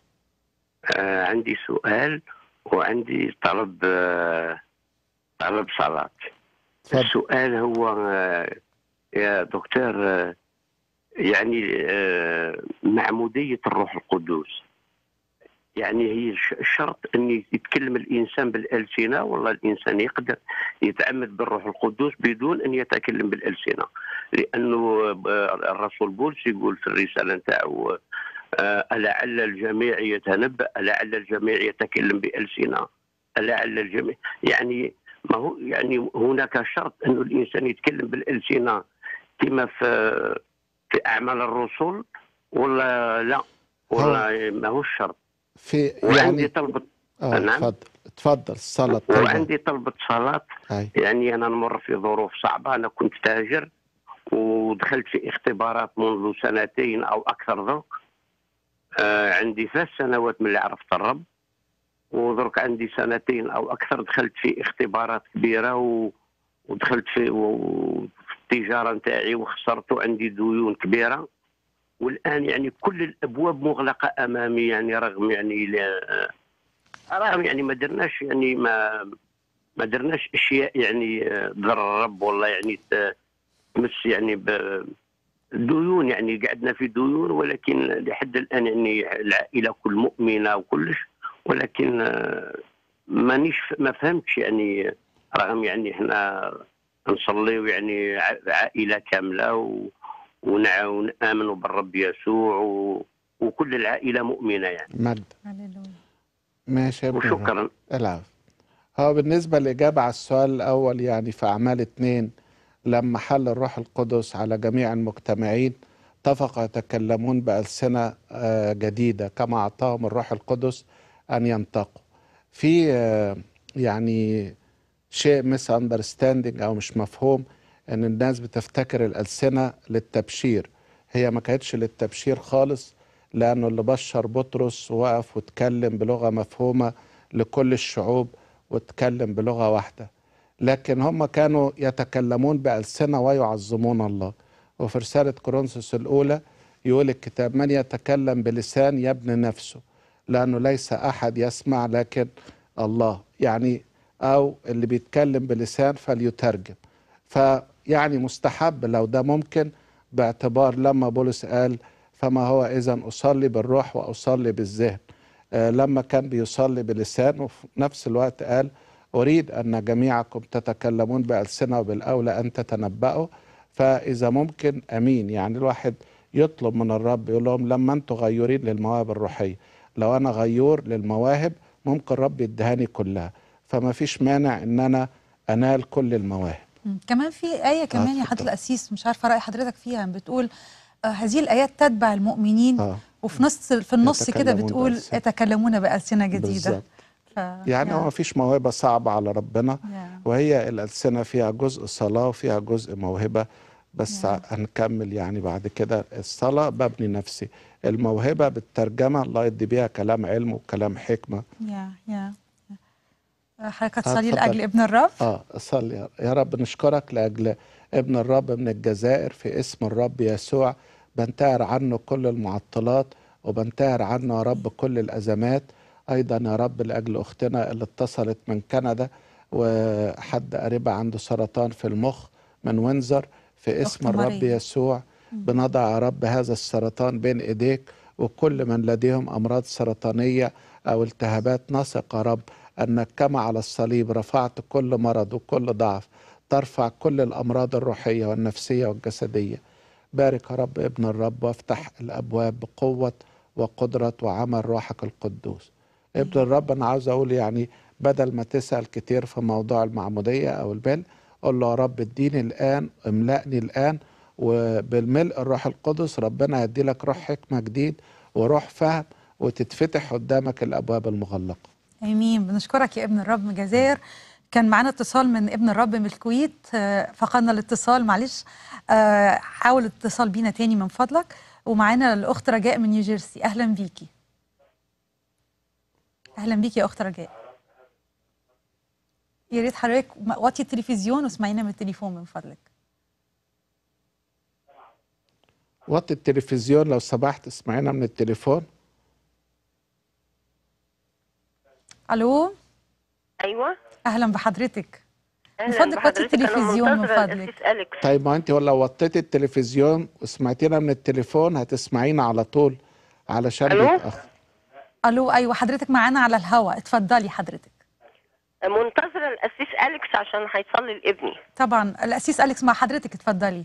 آه، عندي سؤال وعندي طلب آه، طلب صلاة اتفضل السؤال هو آه، يا دكتور آه، يعني آه، معمودية الروح القدس يعني هي الش- الشرط ان يتكلم الانسان بالالسنه والله الانسان يقدر يتعمد بالروح القدس بدون ان يتكلم بالالسنه لانه آه، الرسول بولس يقول في الرساله نتاعو آه، ألعل الجميع يتنبأ ألعل الجميع يتكلم بألسنة ألعل الجميع يعني ما هو يعني هناك شرط أن الإنسان يتكلم بالألسنة كما في في أعمال الرسل ولا لا ولا ما هو الشرط في وعندي يعني طلبة اه نعم. اتفضل اتفضل الصلاه الطيبه وعندي طلبة صلاة هاي يعني أنا نمر في ظروف صعبة أنا كنت تاجر ودخلت في اختبارات منذ سنتين أو أكثر ذوق آه عندي ثلاث سنوات من اللي عرفت الرب ودرك عندي سنتين أو أكثر دخلت في اختبارات كبيرة و... ودخلت في, و... في التجارة نتاعي وخسرت وعندي ديون كبيرة والآن يعني كل الأبواب مغلقة أمامي يعني رغم يعني لا... رغم يعني ما درناش يعني ما ما درناش اشياء يعني آه، ضر الرب والله يعني ت- تمس يعني ب- ديون يعني قعدنا في ديون ولكن لحد الان يعني العائله كل مؤمنه وكلش ولكن آه، مانيش ما فهمتش يعني رغم يعني احنا نصلي يعني ع- عائله كامله و ونع- ونآمن بالرب يسوع و وكل العائله مؤمنه يعني مجد هللويا ماشي يا ابن الرب. وشكرا العفو هو بالنسبة للإجابة على السؤال الأول يعني في أعمال اتنين لما حل الروح القدس على جميع المجتمعين اتفقوا يتكلمون بألسنة آه، جديدة كما أعطاهم الروح القدس أن ينطقوا في آه، يعني شيء مس اندرستاندينج أو مش مفهوم أن الناس بتفتكر الألسنة للتبشير هي ما كانتش للتبشير خالص لأنه اللي بشر بطرس وقف واتكلم بلغة مفهومة لكل الشعوب واتكلم بلغة واحدة لكن هم كانوا يتكلمون بألسنة ويعظمون الله وفي رسالة كورنثوس الأولى يقول الكتاب من يتكلم بلسان يبني نفسه لأنه ليس أحد يسمع لكن الله يعني أو اللي بيتكلم بلسان فليترجم فيعني مستحب لو ده ممكن باعتبار لما بولس قال فما هو إذا أصلي بالروح وأصلي بالذهن آه، لما كان بيصلي بلسان وفي نفس الوقت قال أريد أن جميعكم تتكلمون بألسنة وبالأولى أن تتنبأوا فإذا ممكن أمين يعني الواحد يطلب من الرب يقول لهم لما أنتوا غيورين للمواهب الروحية لو أنا غيور للمواهب ممكن رب يدهاني كلها فما فيش مانع أن أنا أنال كل المواهب مم. كمان في آية كمان يا اتفضل. حضرة القسيس مش عارفة رأي حضرتك فيها بتقول آه هذه الآيات تتبع المؤمنين آه. وفي نص في النص كده يتكلمون بتقول بألسنة. يتكلمون بألسنة جديدة بالظبط ف... يعني هو ما فيش موهبة صعبة على ربنا يا. وهي الألسنة فيها جزء صلاة وفيها جزء موهبة بس نعم. هنكمل يعني بعد كده الصلاة ببني نفسي الموهبة بالترجمة الله يدي بيها كلام علم وكلام حكمة يا يا يا. حضرتك آه، تصلي اتفضل. لأجل ابن الرب اه صلي يا- يا رب نشكرك لأجل ابن الرب من الجزائر في اسم الرب يسوع بنتهر عنه كل المعطلات وبنتهر عنه يا رب كل الأزمات أيضا يا رب لأجل أختنا اللي اتصلت من كندا وحد قريبها عنده سرطان في المخ من وينزر في اسم أخت الرب ماريا. يسوع بنضع يا رب هذا السرطان بين إيديك وكل من لديهم أمراض سرطانية أو التهابات نثق يا رب أنك كما على الصليب رفعت كل مرض وكل ضعف ترفع كل الأمراض الروحية والنفسية والجسدية بارك يا رب ابن الرب وافتح الأبواب بقوة وقدرة وعمل روحك القدوس ابن الرب أنا عاوز أقول يعني بدل ما تسأل كتير في موضوع المعمودية أو البل قول له يا رب اديني الآن املأني الآن وبالملء الروح القدس ربنا يدي لك روح حكمة جديد وروح فهم وتتفتح قدامك الأبواب المغلقة امين بنشكرك يا ابن الرب من الجزائر كان معانا اتصال من ابن الرب من الكويت آه، فقدنا الاتصال معلش آه، حاول الاتصال بينا تاني من فضلك ومعانا الاخت رجاء من نيوجيرسي اهلا بيكي اهلا بيكي يا اخت رجاء يا ريت حضرتك وطي التلفزيون واسمعينا من التليفون من فضلك وطي التلفزيون لو سمحت اسمعينا من التليفون الو ايوه اهلا بحضرتك من اهلا فضلك وطي بحضرتك. أنا التلفزيون من منتظرة فضلك الأسيس أليكس. طيب ما انت ولو وطيتي التلفزيون وسمعتينا من التليفون هتسمعينا على طول علشان ألو؟ بيتأخر الو ايوه حضرتك معانا على الهوا اتفضلي حضرتك منتظره الاسيس اليكس عشان هيصلي لابني طبعا الاسيس اليكس مع حضرتك اتفضلي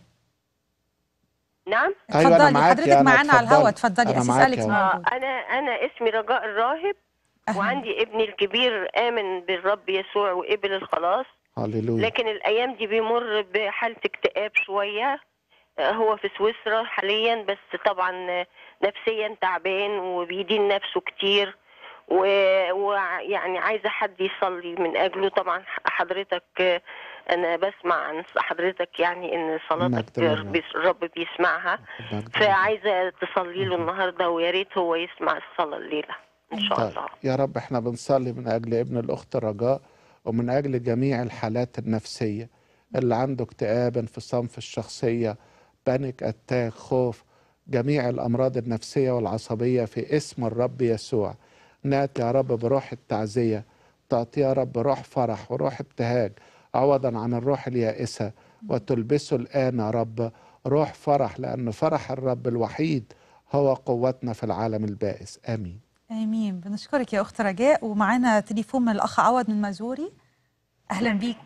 نعم أيوة، أنا اتفضلي معاكي، حضرتك أنا معانا على اتفضلي. الهوا اتفضلي أنا اسيس معاكي اليكس أهو. آه موجود انا انا اسمي رجاء الراهب أهلاً. وعندي ابني الكبير امن بالرب يسوع وقبل الخلاص هللويا لكن الايام دي بيمر بحاله اكتئاب شويه آه، هو في سويسرا حاليا بس طبعا آه، نفسيا تعبان وبيدين نفسه كتير و- ويعني عايزه حد يصلي من اجله طبعا حضرتك آه، انا بسمع عن حضرتك يعني ان صلاتك مجد لله. بيس- الرب بيسمعها مجد لله. فعايزه تصلي له النهارده ويا ريت هو يسمع الصلاه الليله ان شاء طيب الله يا رب احنا بنصلي من اجل ابن الاخت رجاء ومن اجل جميع الحالات النفسيه اللي عنده اكتئاب انفصام في الشخصيه بانيك اتاك خوف جميع الامراض النفسيه والعصبيه في اسم الرب يسوع ناتي يا رب بروح التعزيه تعطي يا رب روح فرح وروح ابتهاج عوضا عن الروح اليائسه وتلبسه الان يا رب روح فرح لان فرح الرب الوحيد هو قوتنا في العالم البائس امين امين بنشكرك يا اخت رجاء ومعانا تليفون من الاخ عوض من مازوري اهلا بيك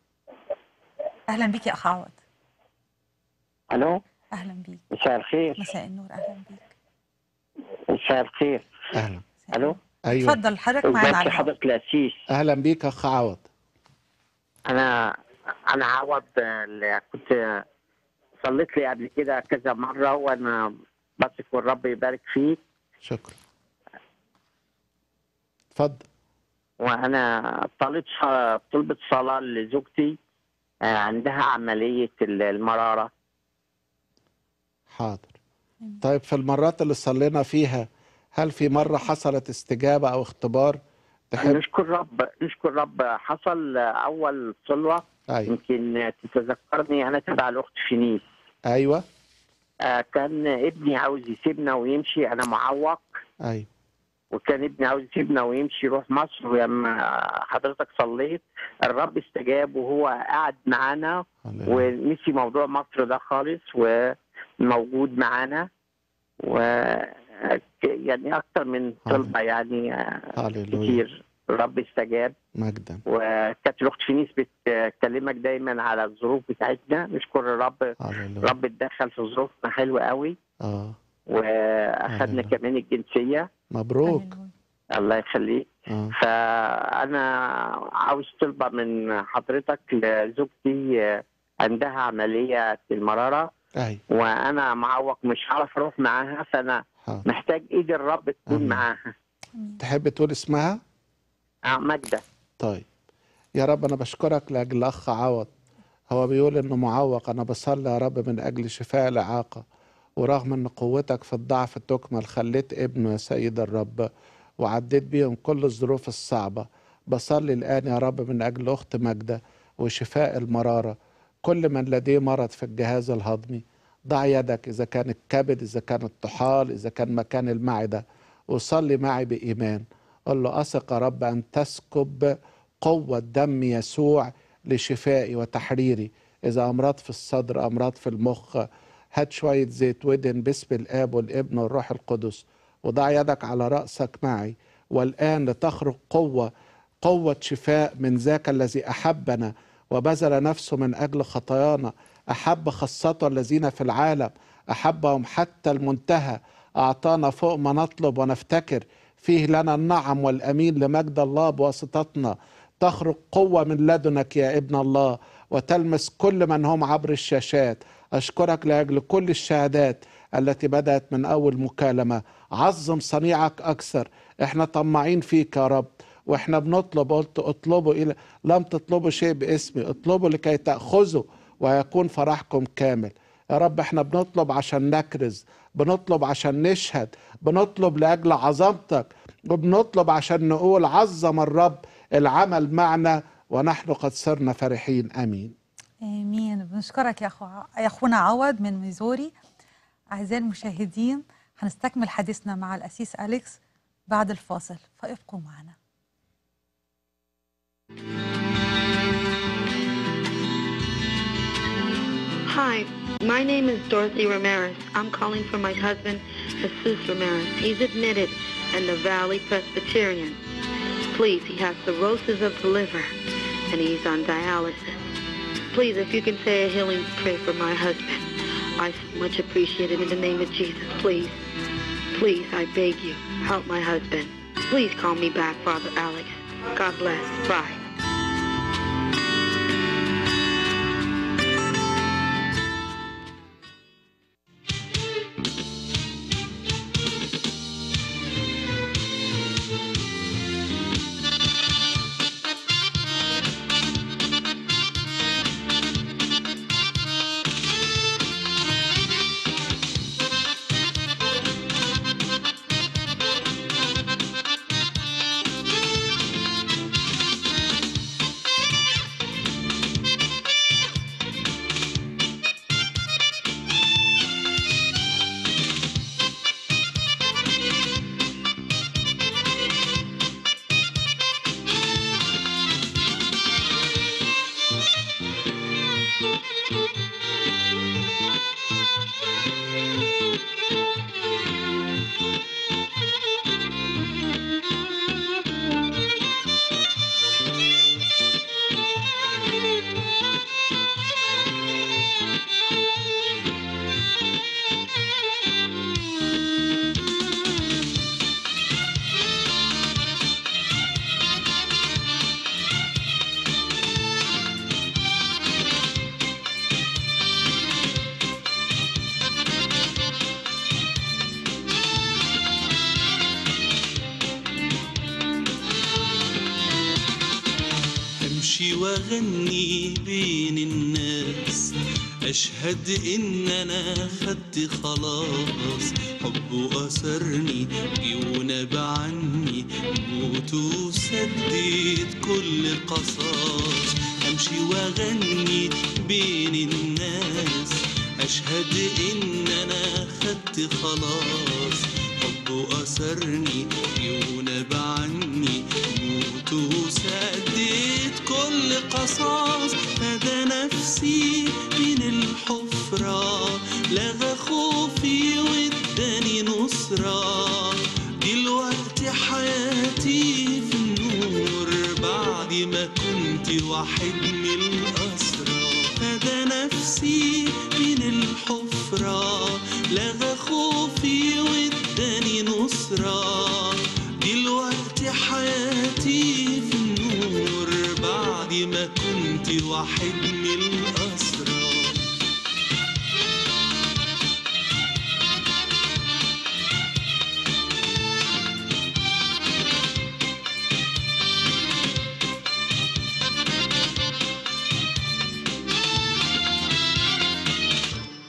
اهلا بيك يا اخ عوض الو اهلا بيك مساء الخير مساء النور اهلا بيك مساء الخير اهلا مساء الو ايوه اتفضل حضرتك معانا ازيك على يا الهوا حضرة الأسيس اهلا بيك يا اخ عوض أنا أنا عوض اللي كنت صليت لي قبل كده كذا مرة وأنا بثق والرب يبارك فيك شكرا اتفضل وأنا طالب ص- طلبة صلاة لزوجتي آه، عندها عملية ال- المرارة حاضر طيب في المرات اللي صلينا فيها هل في مرة حصلت استجابة أو اختبار تحب نشكر رب نشكر رب حصل أول صلوة أيوة يمكن تتذكرني أنا تبع الأخت فينيس أيوة آه، كان ابني عاوز يسيبنا ويمشي أنا معوق أيوة وكان ابني عاوز يسيبنا ويمشي يروح مصر ولما حضرتك صليت الرب استجاب وهو قاعد معانا هللويا. ونسي موضوع مصر ده خالص وموجود معانا و يعني اكتر من طلبه يعني آه، هللويا كتير الرب استجاب مجدا وكانت الاخت فينيس بتكلمك دايما على الظروف بتاعتنا نشكر الرب هللويا الرب اتدخل في ظروفنا حلوه قوي آه واخدنا هللويا. كمان الجنسيه مبروك هللويا. الله يخليك آه. فأنا عاوز طلبة من حضرتك لزوجتي آه، عندها عملية المرارة أيوة وأنا معوق مش هعرف أروح معاها فأنا حاضر محتاج إيد الرب تكون آمين. معاها تحب تقول اسمها؟ آه، ماجدة طيب يا رب أنا بشكرك لأجل الأخ عوض هو بيقول إنه معوق أنا بصلي يا رب من أجل شفاء الإعاقة ورغم إن قوتك في الضعف تكمل خليت ابنه يا سيد الرب وعديت بيهم كل الظروف الصعبة بصلي الآن يا رب من أجل أخت ماجدة وشفاء المرارة كل من لديه مرض في الجهاز الهضمي ضع يدك إذا كان الكبد إذا كان الطحال إذا كان مكان المعدة وصلي معي بإيمان قل له أثق يا رب أن تسكب قوة دم يسوع لشفائي وتحريري إذا أمراض في الصدر أمراض في المخ هات شوية زيت ودن باسم الآب والابن والروح القدس وضع يدك على رأسك معي والآن لتخرج قوة قوة شفاء من ذاك الذي أحبنا وبذل نفسه من أجل خطايانا أحب خاصة الذين في العالم أحبهم حتى المنتهى أعطانا فوق ما نطلب ونفتكر فيه لنا النعم والأمين لمجد الله بواسطتنا تخرج قوة من لدنك يا ابن الله وتلمس كل من هم عبر الشاشات أشكرك لأجل كل الشهادات التي بدأت من أول مكالمة عظم صنيعك أكثر احنا طماعين فيك يا رب واحنا بنطلب قلت اطلبوا إلى لم تطلبوا شيء باسمي اطلبوا لكي تأخذوا ويكون فرحكم كامل يا رب احنا بنطلب عشان نكرز بنطلب عشان نشهد بنطلب لأجل عظمتك وبنطلب عشان نقول عظم الرب العمل معنا ونحن قد صرنا فرحين امين امين بنشكرك يا اخو يا اخونا عوض من ميزوري اعزائي المشاهدين هنستكمل حديثنا مع الاسيس اليكس بعد الفاصل فابقوا معنا Hi, my name is Dorothy Ramirez. I'm calling for my husband, Jesus Ramirez. He's admitted in the Valley Presbyterian. Please, he has cirrhosis of the liver and he's on dialysis. Please, if you can say a healing prayer for my husband, I much appreciate it in the name of Jesus. Please, please, I beg you, help my husband. Please call me back, Father Alex. God bless. Bye. امشي واغني بين الناس اشهد ان انا خدت خلاص حبه اثرني جه وناب عني موته سدد كل قصاص امشي واغني بين الناس اشهد ان انا خدت خلاص حبه اثرني جه وناب عني موته سدد كل قصاص فدى نفسي من الحفرة لغى خوفي واداني نصرة دلوقتي حياتي في النور بعد ما كنت واحد من الأسرى فدى نفسي من الحفرة لغى خوفي واداني نصرة دلوقتي حياتي في النور بعد ما كنت واحد من الأسرى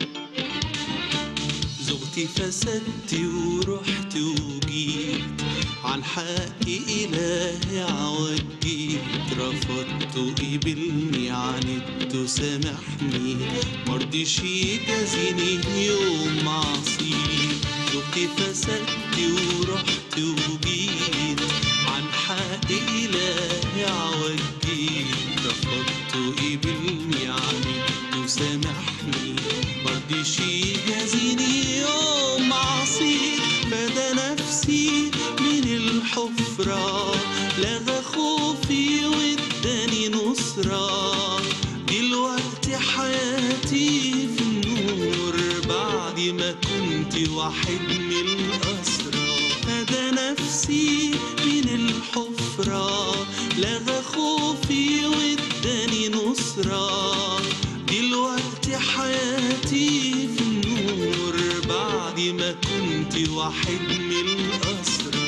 زغتي فسدت ورحت وجيت عن حق إلهي عوجيت رفضت قبلني عاندت سامحني مرضيش يجازيني يوم عصيت دقت فسدت ورحت وجيت عن حق إلهي عوجيت رفضت قبلني عاندت سامحني مرضيش يجازيني يوم عصيت فدى نفسي من الحفرة لغى خوفي واداني نصرة دلوقتي حياتي في النور بعد ما كنت واحد من الأسرى فدى نفسي من الحفرة لغى خوفي واداني نصرة دلوقتي حياتي في النور بعد ما كنت واحد من الأسرى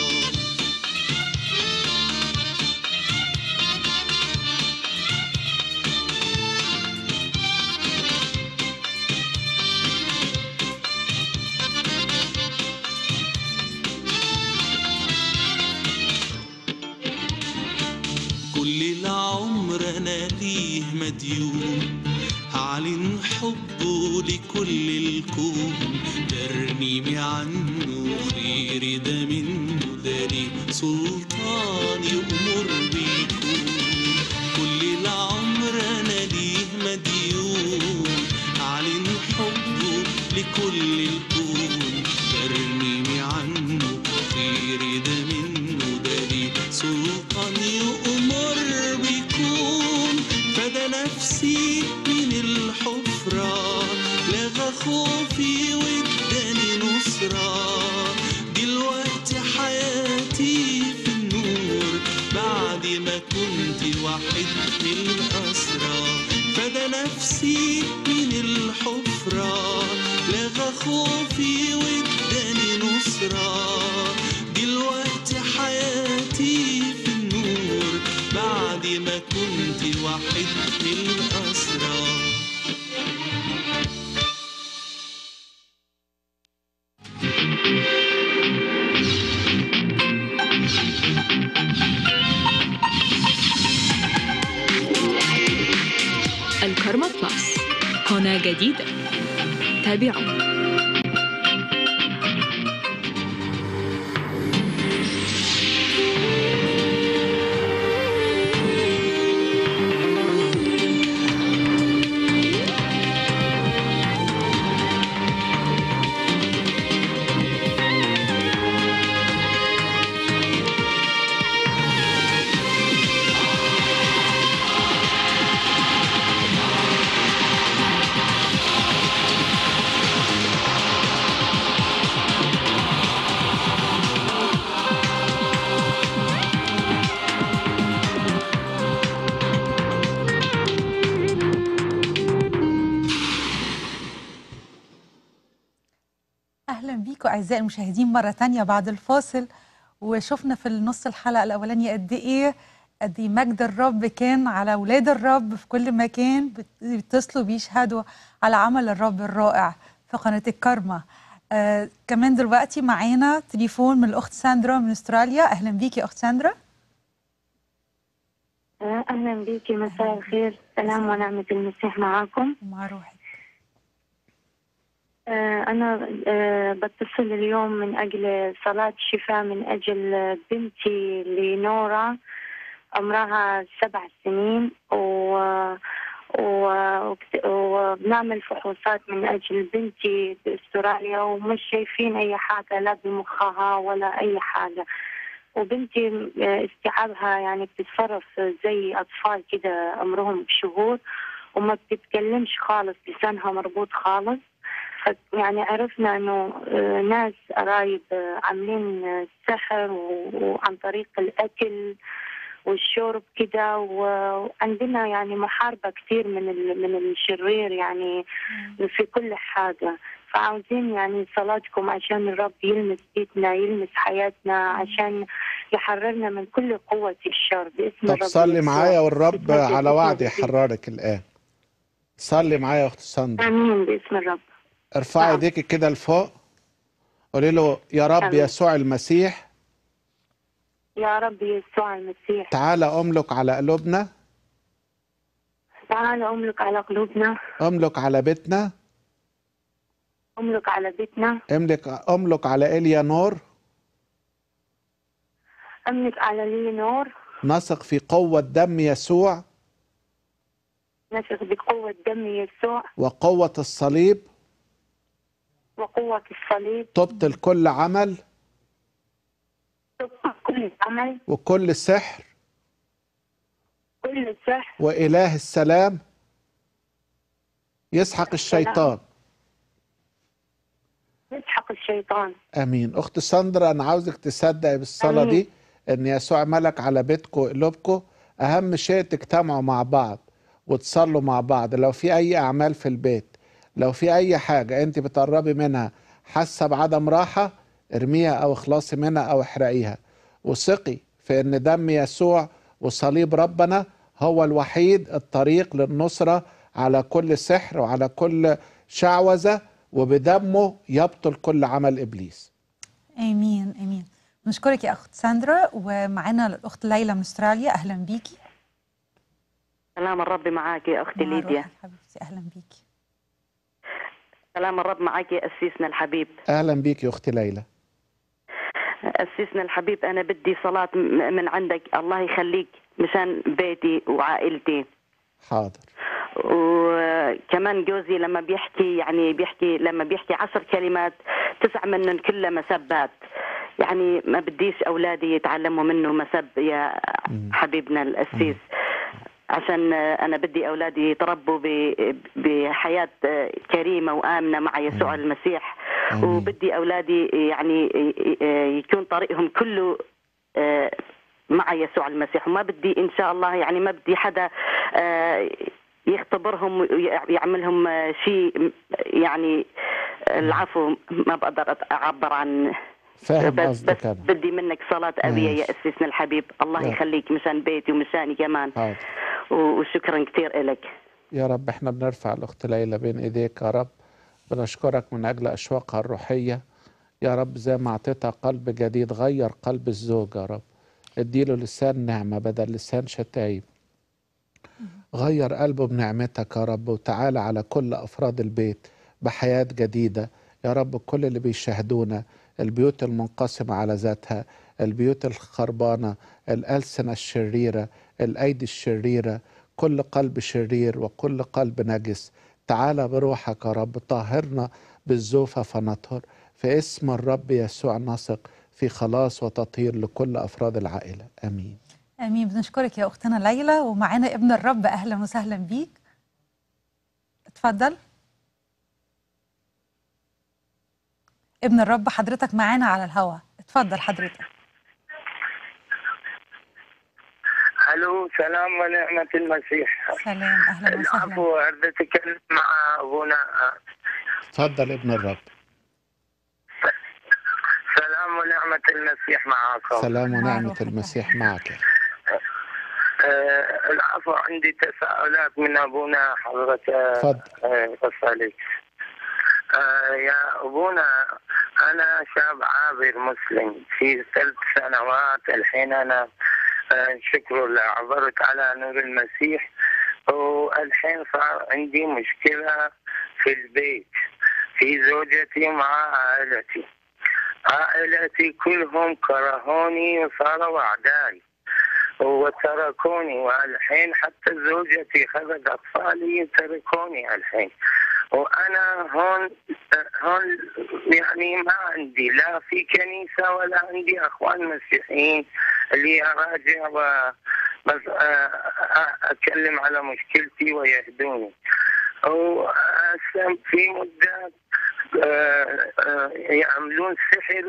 كل العمر انا ليه مديون هعلن حبه لكل الكون ترنيمي عنه خير ده منه ده ليه سلطان يأمر بيكون كل العمر انا ليه مديون هعلن حبه لكل الكون ترنيمي عنه خير ده منه ده ليه سلطان يأمر بيكون فدى نفسي من الحفرة لغى خوفي واداني نصرة دلوقتي حياتي في النور بعد ما كنت واحد من الأسرى فدى نفسي من الحفرة لغى خوفي واداني نصرة دلوقتي حياتي في النور بعد ما كنت واحد من الأسرى الكارما بلس هنا جديدة تابعوا اهلا بيكم اعزائي المشاهدين مره تانية بعد الفاصل وشفنا في النص الحلقه الاولانيه قد ايه قد ايه مجد الرب كان على اولاد الرب في كل مكان بت- بيتصلوا بيشهدوا على عمل الرب الرائع في قناه الكرمه آه كمان دلوقتي معانا تليفون من الاخت ساندرا من استراليا اهلا بيكي يا اخت ساندرا أهلا بيكي مساء الخير سلام ونعمة المسيح معاكم مع روحي آه، أنا آه، بتصل اليوم من أجل صلاة شفاء من أجل بنتي لنورا عمرها سبع سنين و و- وبنعمل فحوصات من أجل بنتي بأستراليا ومش شايفين أي حاجة لا بمخها ولا أي حاجة وبنتي آه، استيعابها يعني بتتصرف زي أطفال كده عمرهم شهور وما بتتكلمش خالص لسانها مربوط خالص ف- يعني عرفنا انه آه، ناس قرايب آه، عاملين آه، سحر و- وعن طريق الاكل والشرب كده وعندنا يعني محاربه كثير من ال- من الشرير يعني في كل حاجه فعاوزين يعني صلاتكم عشان الرب يلمس بيتنا يلمس حياتنا عشان يحررنا من كل قوة الشر باسم طب الرب صلي يسوع. معايا والرب يتمجد على اسم وعد المسيح. يحررك الآن صلي معايا يا أخت ساندرا امين باسم الرب ارفعي نعم. ايديك كده لفوق قولي له يا رب آمين. يسوع المسيح يا رب يسوع المسيح تعال أملك على قلوبنا تعال أملك على قلوبنا أملك على بيتنا أملك على بيتنا املك أملك على إليا نور أملك على لي نور نثق في قوة دم يسوع نثق بقوة دم يسوع وقوة الصليب وقوة الصليب تبطل كل عمل تبقى كل عمل وكل سحر كل سحر وإله السلام يسحق الشيطان يسحق الشيطان امين اخت ساندرا انا عاوزك تصدقي بالصلاه آمين. دي ان يسوع ملك على بيتكم وقلوبكم اهم شيء تجتمعوا مع بعض وتصلوا مع بعض لو في اي اعمال في البيت لو في اي حاجه انت بتقربي منها حاسه بعدم راحه ارميها او اخلصي منها او احرقيها وثقي في ان دم يسوع وصليب ربنا هو الوحيد الطريق للنصره على كل سحر وعلى كل شعوذه وبدمه يبطل كل عمل ابليس امين امين نشكرك يا اخت ساندرا ومعانا الاخت ليلى من استراليا اهلا بيكي سلام الرب معاك يا اختي مع ليديا روحك حبيبتي اهلا بيكي سلام الرب معاك يا اسيسنا الحبيب اهلا بيك يا اختي ليلى اسيسنا الحبيب انا بدي صلاه م- من عندك الله يخليك مشان بيتي وعائلتي حاضر وكمان جوزي لما بيحكي يعني بيحكي لما بيحكي عشر كلمات تسع منهم كلها مسبات يعني ما بديش اولادي يتعلموا منه مسب يا حبيبنا الاسيس عشان انا بدي اولادي يتربوا ب- بحياه كريمه وامنه مع يسوع المسيح وبدي اولادي يعني يكون طريقهم كله آه، مع يسوع المسيح وما بدي ان شاء الله يعني ما بدي حدا آه، يختبرهم ويعملهم آه، شيء يعني العفو ما بقدر اعبر عن فاهم بس, قصدك بس انا بدي منك صلاة أبية يا ماشي. أسيسنا الحبيب الله يا. يخليك مشان بيتي ومشاني كمان حاضر و- وشكرا كثير إلك يا رب احنا بنرفع الاخت ليلى بين ايديك يا رب بنشكرك من اجل اشواقها الروحيه يا رب زي ما اعطيتها قلب جديد غير قلب الزوج يا رب اديله لسان نعمه بدل لسان شتايم غير قلبه بنعمتك يا رب وتعالى على كل افراد البيت بحياه جديده يا رب كل اللي بيشاهدونا البيوت المنقسمه على ذاتها البيوت الخربانه الالسنه الشريره الايدي الشريره كل قلب شرير وكل قلب نجس تعالى بروحك يا رب طهرنا بالزوفة فنطهر في اسم الرب يسوع نثق في خلاص وتطهير لكل أفراد العائلة آمين امين بنشكرك يا اختنا ليلى ومعانا ابن الرب اهلا وسهلا بيك اتفضل ابن الرب حضرتك معانا على الهوا اتفضل حضرتك الو سلام ونعمة المسيح سلام اهلا وسهلا العفو أريد أتكلم مع أبونا تفضل ابن الرب سلام ونعمة المسيح معكم سلام ونعمة المسيح معك آه العفو عندي تساؤلات من أبونا حضرة تفضل. آه عليك آه يا أبونا أنا شاب عابر مسلم في ثلاث سنوات الحين أنا آه شكر الله عبرت على نور المسيح والحين صار عندي مشكلة في البيت في زوجتي مع عائلتي عائلتي كلهم كرهوني وصاروا أعدائي وتركوني والحين حتى زوجتي خذت أطفالي تركوني الحين وأنا هون هون يعني ما عندي لا في كنيسة ولا عندي أخوان مسيحيين اللي أراجع و- بس آه، آه، أتكلم على مشكلتي ويهدوني وهسه في مدة آه، آه، يعملون سحر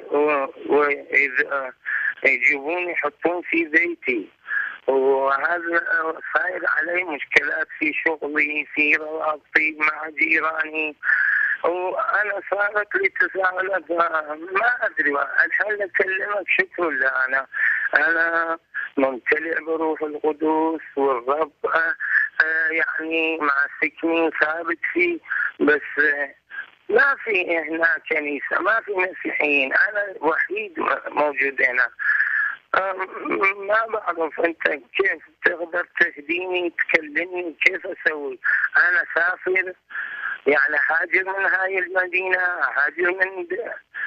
ويجيبون يحطون في بيتي وهذا صاير علي مشكلات في شغلي في روابطي مع جيراني وانا صارت لي تساؤلات ما ادري الحين اكلمك شكر لله انا انا ممتلئ بروح القدوس والرب آه، آه، يعني مع سكني ثابت فيه بس آه، ما في هنا كنيسة ما في مسيحيين أنا وحيد موجود هنا أم- ما بعرف انت كيف تقدر تهديني تكلمني كيف اسوي انا سافر يعني هاجر من هاي المدينه هاجر من د-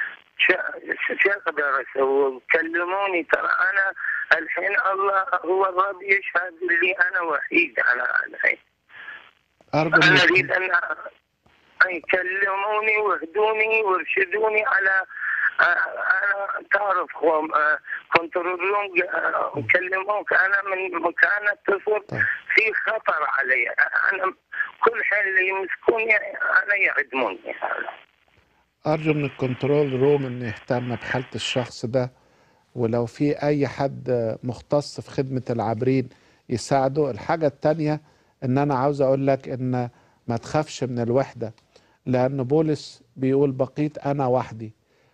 ش- شو اقدر اسوي كلموني ترى انا الحين الله هو الرب يشهد لي انا وحيد على هذا أرجو انا منك اريد ان يكلموني ويهدوني ويرشدوني على آه، انا تعرف هو آه، كنترولون آه، يكلموك انا من مكان الطفل في خطر علي انا كل حين اللي يمسكوني انا يعدموني أرجو من الكنترول روم إنه يهتم بحالة الشخص ده ولو في أي حد مختص في خدمة العابرين يساعده الحاجة التانية إن أنا عاوز أقول لك إن ما تخافش من الوحدة لأن بولس بيقول بقيت أنا وحدي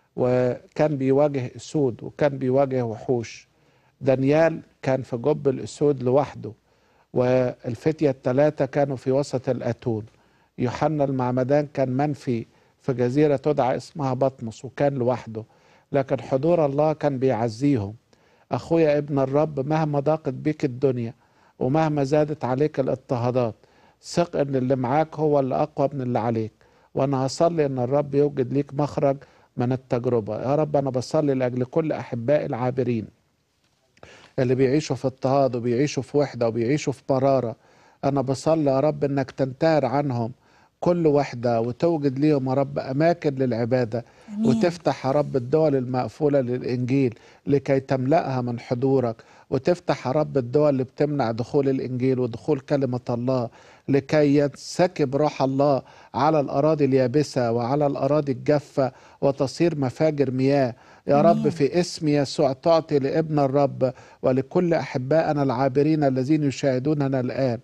وكان بيواجه أسود وكان بيواجه وحوش دانيال كان في جب الأسود لوحده والفتية الثلاثة كانوا في وسط الأتون يوحنا المعمدان كان منفي في جزيرة تدعى اسمها بطمس وكان لوحده لكن حضور الله كان بيعزيهم أخويا ابن الرب مهما ضاقت بيك الدنيا ومهما زادت عليك الاضطهادات ثق ان اللي معاك هو اللي اقوى من اللي عليك وانا هصلي ان الرب يوجد ليك مخرج من التجربة يا رب انا بصلي لاجل كل احبائي العابرين اللي بيعيشوا في اضطهاد وبيعيشوا في وحدة وبيعيشوا في مرارة أنا بصلي يا رب إنك تنتهر عنهم كل وحدة وتوجد ليهم يا رب أماكن للعبادة آمين. وتفتح يا رب الدول المقفولة للإنجيل لكي تملأها من حضورك وتفتح يا رب الدول اللي بتمنع دخول الإنجيل ودخول كلمة الله لكي ينسكب روح الله على الأراضي اليابسة وعلى الأراضي الجافة وتصير مفاجر مياه يا رب آمين. في اسم يسوع تعطي لابن الرب ولكل أحبائنا العابرين الذين يشاهدوننا الآن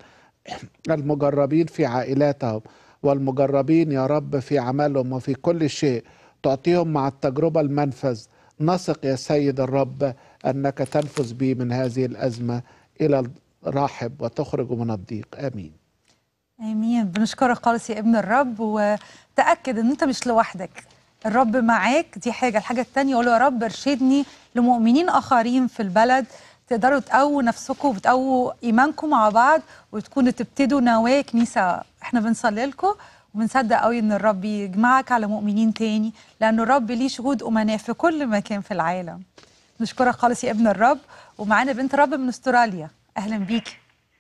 المجربين في عائلاتهم والمجربين يا رب في عملهم وفي كل شيء تعطيهم مع التجربة المنفذ نثق يا سيد الرب أنك تنفذ بي من هذه الأزمة إلى الراحب وتخرج من الضيق آمين امين بنشكرك خالص يا ابن الرب وتاكد ان انت مش لوحدك الرب معاك دي حاجه الحاجه التانية قول له يا رب ارشدني لمؤمنين اخرين في البلد تقدروا تقووا نفسكم وتقووا ايمانكم مع بعض وتكونوا تبتدوا نواه كنيسه احنا بنصلي لكم وبنصدق قوي ان الرب يجمعك على مؤمنين تاني لان الرب ليه شهود امناء في كل مكان في العالم نشكرك خالص يا ابن الرب ومعانا بنت رب من استراليا اهلا بيكي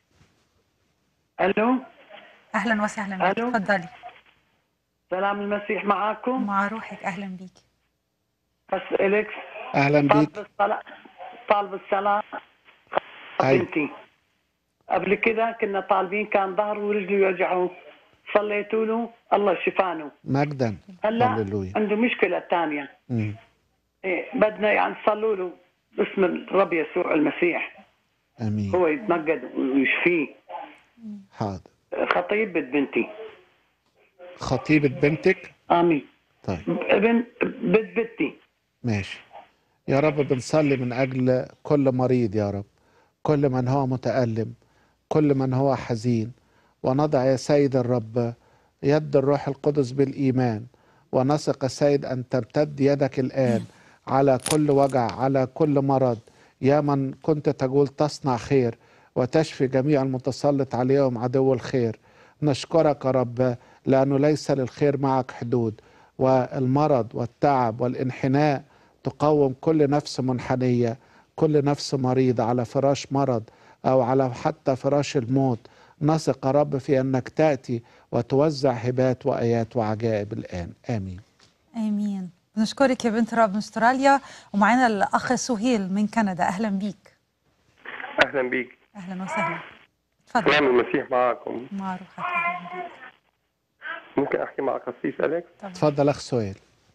الو اهلا وسهلا بيكي ألو. اتفضلي سلام المسيح معاكم مع روحك اهلا بيكي اسالك أهلا بيك طالب الصلاة طالب الصلاة أي. بنتي قبل كده كنا طالبين كان ظهره ورجله يوجعه صليتوا له الله شفانه مجدا هلا هللويا عنده مشكلة ثانية مم. إيه بدنا يعني تصلوا له باسم الرب يسوع المسيح آمين هو يتمجد ويشفيه حاضر خطيبة بنتي خطيبة بنتك امين طيب ابن بنت بنتي ماشي يا رب بنصلي من أجل كل مريض يا رب كل من هو متألم كل من هو حزين ونضع يا سيد الرب يد الروح القدس بالإيمان ونثق يا سيد أن تمتد يدك الآن على كل وجع على كل مرض يا من كنت تقول تصنع خير وتشفي جميع المتسلط عليهم عدو الخير نشكرك يا رب لأنه ليس للخير معك حدود والمرض والتعب والانحناء تقوم كل نفس منحنية كل نفس مريضة على فراش مرض أو على حتى فراش الموت نثق يا رب في أنك تأتي وتوزع هبات وآيات وعجائب الآن آمين امين بنشكرك يا بنت رب من استراليا ومعانا الاخ سهيل من كندا اهلا بيك اهلا بيك اهلا وسهلا سلام اتفضل المسيح معكم مع روحك اهلا بيك ممكن احكي مع قسيس اليكس تفضل أخ سهيل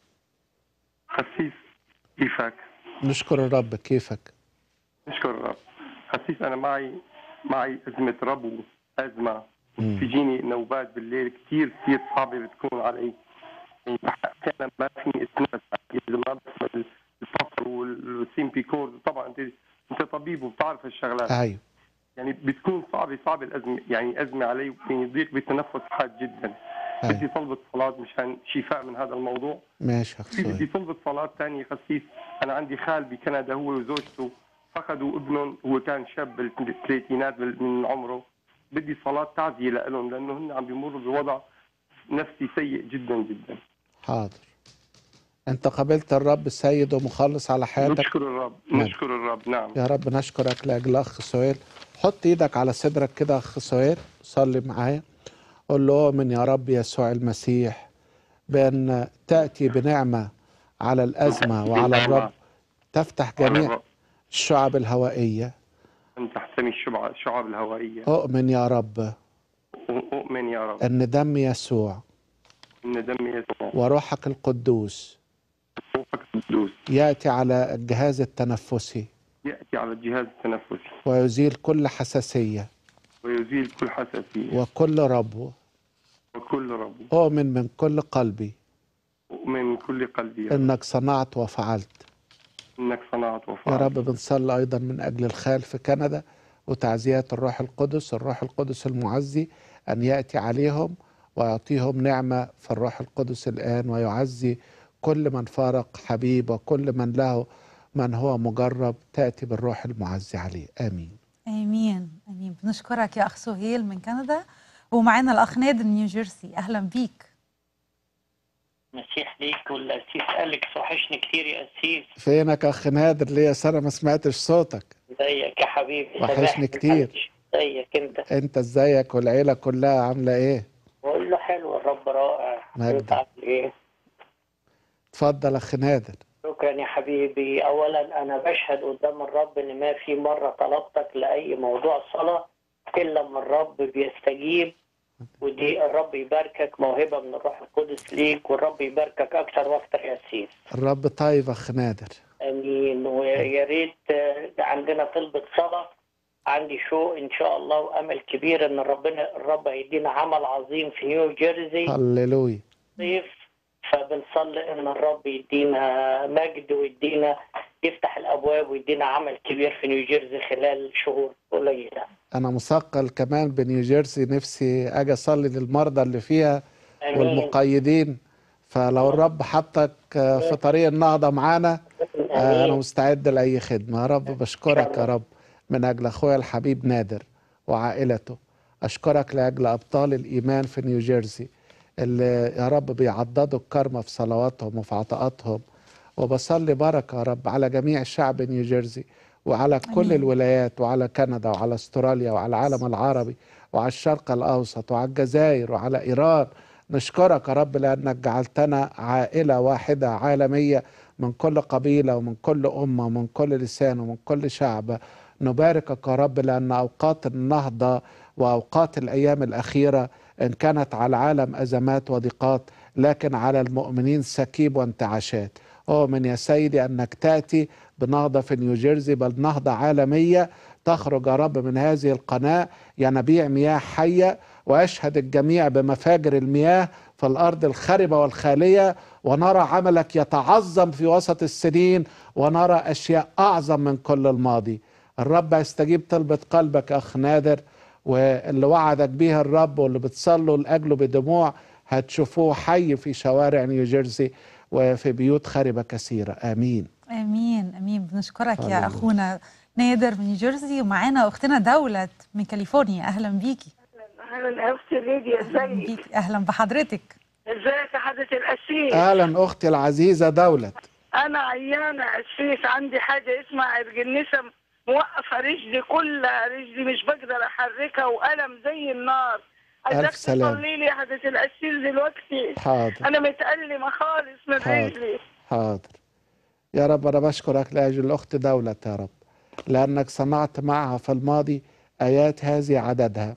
قسيس كيفك نشكر الرب كيفك نشكر الرب قسيس انا معي معي ازمه ربو ازمه مم. تجيني نوبات بالليل كثير كثير صعبه بتكون علي يعني احيانا ما فيني اتنفس اذا ما بسمع الفصل والسيمبي كورد طبعا انت انت طبيب وبتعرف هالشغلات أيوه يعني بتكون صعبه صعبه الازمه يعني ازمه علي يعني ضيق بالتنفس حاد جدا بدي أيوه طلبة صلاة مشان شفاء من هذا الموضوع ماشي أخ في بدي سهيل طلبة صلاة ثانية خسيس أنا عندي خال بكندا هو وزوجته فقدوا ابنهم هو كان شاب بالثلاثينات من عمره بدي صلاة تعزية لهم لأنه هن عم بيمروا بوضع نفسي سيء جدا جدا حاضر انت قبلت الرب سيد ومخلص على حياتك نشكر الرب نعم. نشكر الرب نعم يا رب نشكرك لاجل اخ سهيل حط ايدك على صدرك كده يا اخ سهيل صلي معايا قول له اؤمن يا رب يسوع المسيح بان تاتي بنعمه على الازمه وعلى الرب تفتح على جميع الرب. الشعب الهوائيه أن تحتمي الشعب الشعب الهوائية اؤمن يا رب أؤمن يا رب ان دم يسوع إن دم يسوع وروحك القدوس القدوس ياتي على الجهاز التنفسي يأتي على الجهاز التنفسي ويزيل كل حساسيه ويزيل كل حساسية وكل ربو وكل رب اؤمن من كل قلبي أؤمن من كل قلبي يا رب انك صنعت وفعلت إنك صنعت يا وفعلت رب بنصلي ايضا من اجل الخال في كندا وتعزيات الروح القدس الروح القدس المعزي ان ياتي عليهم ويعطيهم نعمه في الروح القدس الان ويعزي كل من فارق حبيب وكل من له من هو مجرب تاتي بالروح المعزي عليه امين امين امين بنشكرك يا اخ سهيل من كندا ومعانا الاخ نادر من نيوجيرسي اهلا بيك مسيح ليك والقسيس أليكس وحشني كتير يا قسيس فينك اخ نادر ليا سنه ما سمعتش صوتك زيك يا حبيبي وحشني سامحني كتير. معلش. زيك انت انت ازيك والعيله كلها عامله ايه بقول له حلو الرب رائع مجد. انت عامل ايه اتفضل اخ نادر شكرا يا حبيبي اولا انا بشهد قدام الرب ان ما في مره طلبتك لاي موضوع صلاه الا لما الرب بيستجيب ودي الرب يباركك موهبه من الروح القدس ليك والرب يباركك اكتر واكتر يا سيس الرب طيب اخ نادر امين ويا ريت آه، عندنا طلبة صلاة عندي شوق ان شاء الله وامل كبير ان ربنا الرب هيدينا عمل عظيم في نيو جيرسي هللويا صيف فبنصلي ان الرب يدينا مجد ويدينا يفتح الابواب ويدينا عمل كبير في نيو جيرسي خلال شهور قليله انا مثقل كمان بنيوجيرسي نفسي اجي اصلي للمرضى اللي فيها آمين. والمقيدين فلو الرب حطك آه، في طريق النهضه معانا آه، انا مستعد لاي خدمه يا رب بشكرك يا رب من اجل اخويا الحبيب نادر وعائلته اشكرك لاجل ابطال الايمان في نيوجيرسي اللي يا رب بيعضدوا الكرمه في صلواتهم وفي عطاءاتهم وبصلي بركه يا رب على جميع شعب نيوجيرسي وعلى كل آمين. الولايات وعلى كندا وعلى استراليا وعلى العالم العربي وعلى الشرق الاوسط وعلى الجزائر وعلى ايران نشكرك يا رب لانك جعلتنا عائله واحده عالميه من كل قبيله ومن كل امه ومن كل لسان ومن كل شعب نباركك يا رب لان اوقات النهضه واوقات الايام الاخيره ان كانت على العالم ازمات وضيقات لكن على المؤمنين سكيب وانتعاشات اؤمن يا سيدي انك تاتي بنهضه في نيوجيرسي بل نهضه عالميه تخرج يا رب من هذه القناه ينابيع مياه حيه ويشهد الجميع بمفاجر المياه في الارض الخربه والخاليه ونرى عملك يتعظم في وسط السنين ونرى اشياء اعظم من كل الماضي الرب يستجيب طلبه قلبك يا اخ نادر واللي وعدك بيه الرب واللي بتصلوا لاجله بدموع هتشوفوه حي في شوارع نيوجيرسي وفي بيوت خربه كثيره امين امين امين بنشكرك يا هللويا. اخونا نادر من نيوجيرسي ومعانا اختنا دولت من كاليفورنيا اهلا بيكي اهلا اختي ليديا ازيك بيكي اهلا بحضرتك ازيك يا حضره القسيس اهلا اختي العزيزه دولت انا عيانه قسيس عندي حاجه اسمها الجنسه موقفه رجلي كلها رجلي مش بقدر احركها والم زي النار عايزاك ألف سلامة. تصلي لي يا حضره القسيس دلوقتي حاضر. انا متألمه خالص من حاضر. رجلي حاضر يا رب أنا بشكرك لأجل الأخت دولة يا رب لأنك صنعت معها في الماضي آيات هذه عددها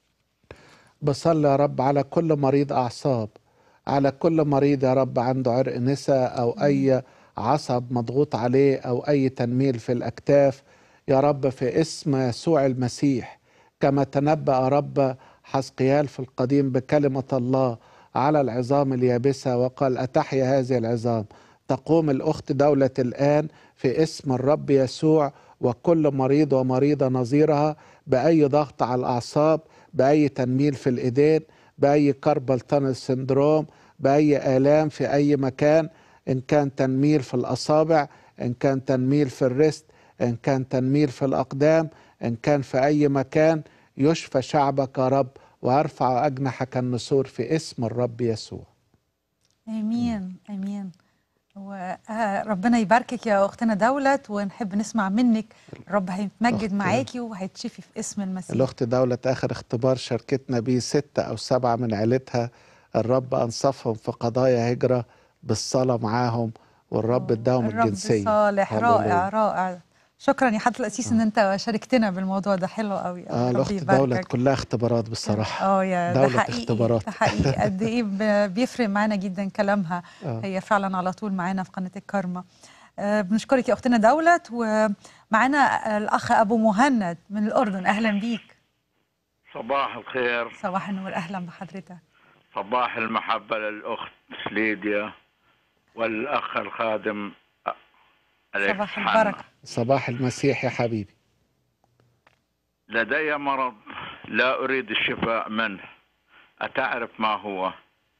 بصلي يا رب على كل مريض أعصاب على كل مريض يا رب عنده عرق نسا أو أي عصب مضغوط عليه أو أي تنميل في الأكتاف يا رب في اسم يسوع المسيح كما تنبأ يا رب حسقيال في القديم بكلمة الله على العظام اليابسة وقال أتحيا هذه العظام تقوم الأخت دولة الآن في اسم الرب يسوع وكل مريض ومريضة نظيرها بأي ضغط على الأعصاب بأي تنميل في الإيدين بأي كاربال تانل سندروم بأي آلام في أي مكان إن كان تنميل في الأصابع إن كان تنميل في الرست إن كان تنميل في الأقدام إن كان في أي مكان يشفى شعبك يا رب وأرفع أجنحك النسور في اسم الرب يسوع امين امين وربنا يباركك يا اختنا دولت ونحب نسمع منك الرب هيتمجد أخت- معاكي وهيتشفي في اسم المسيح الأخت دولة آخر اختبار شاركتنا بيه ستة أو سبعة من عيلتها الرب أنصفهم في قضايا هجرة بالصلاة معاهم والرب اداهم الرب الجنسية صالح هللويا. رائع رائع شكرا يا حضرة القسيس ان انت شاركتنا بالموضوع ده حلو قوي آه ربي الأخت يباركك. دولة كلها اختبارات بصراحة اه يا ده دولة حقيقي اختبارات ده حقيقي قد ايه ب- بيفرق معانا جدا كلامها آه. هي فعلا على طول معانا في قناه الكارما آه، بنشكرك يا اختنا دولت ومعانا الاخ ابو مهند من الاردن اهلا بيك صباح الخير صباح النور اهلا بحضرتك صباح المحبة للأخت ليديا والأخ الخادم أليكس صباح حنا. البركه صباح المسيح يا حبيبي لدي مرض لا أريد الشفاء منه أتعرف ما هو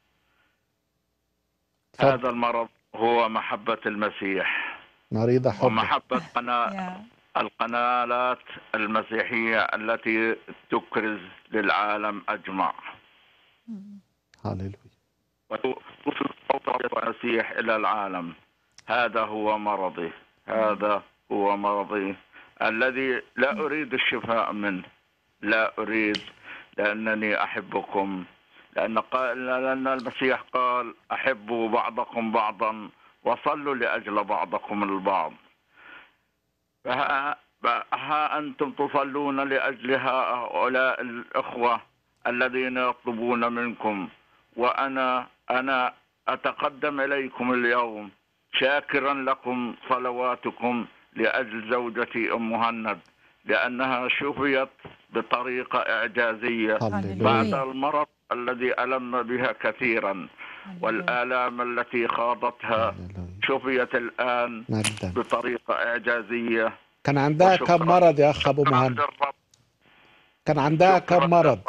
هذا المرض هو محبة المسيح مريضة حب ومحبة قناة القنالات المسيحية التي تكرز للعالم أجمع هللويا وتوصل صوت المسيح إلى العالم هذا هو مرضي هذا هو مرضي الذي لا أريد الشفاء منه لا أريد لأنني أحبكم لأن قال لأن المسيح قال أحبوا بعضكم بعضا وصلوا لأجل بعضكم البعض فها ها أنتم تصلون لأجل هؤلاء الأخوة الذين يطلبون منكم وأنا أنا أتقدم إليكم اليوم شاكرا لكم صلواتكم لأجل زوجتي أم مهند لأنها شفيت بطريقة إعجازية هللويا. بعد المرض الذي ألم بها كثيرا والآلام التي خاضتها شفيت الآن مجدا بطريقة إعجازية كان عندها وشكراً. كم مرض يا أخ أبو مهند كان عندها كم مرض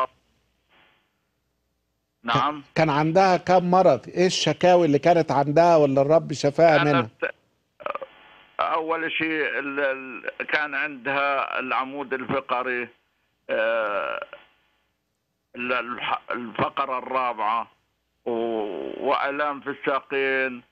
نعم كان عندها كم مرض ايه الشكاوي اللي كانت عندها واللي الرب شفاها منها كانت أول شيء ال- ال- كان عندها العمود الفقري آه، ال- الح- الفقرة الرابعة و- وآلام في الساقين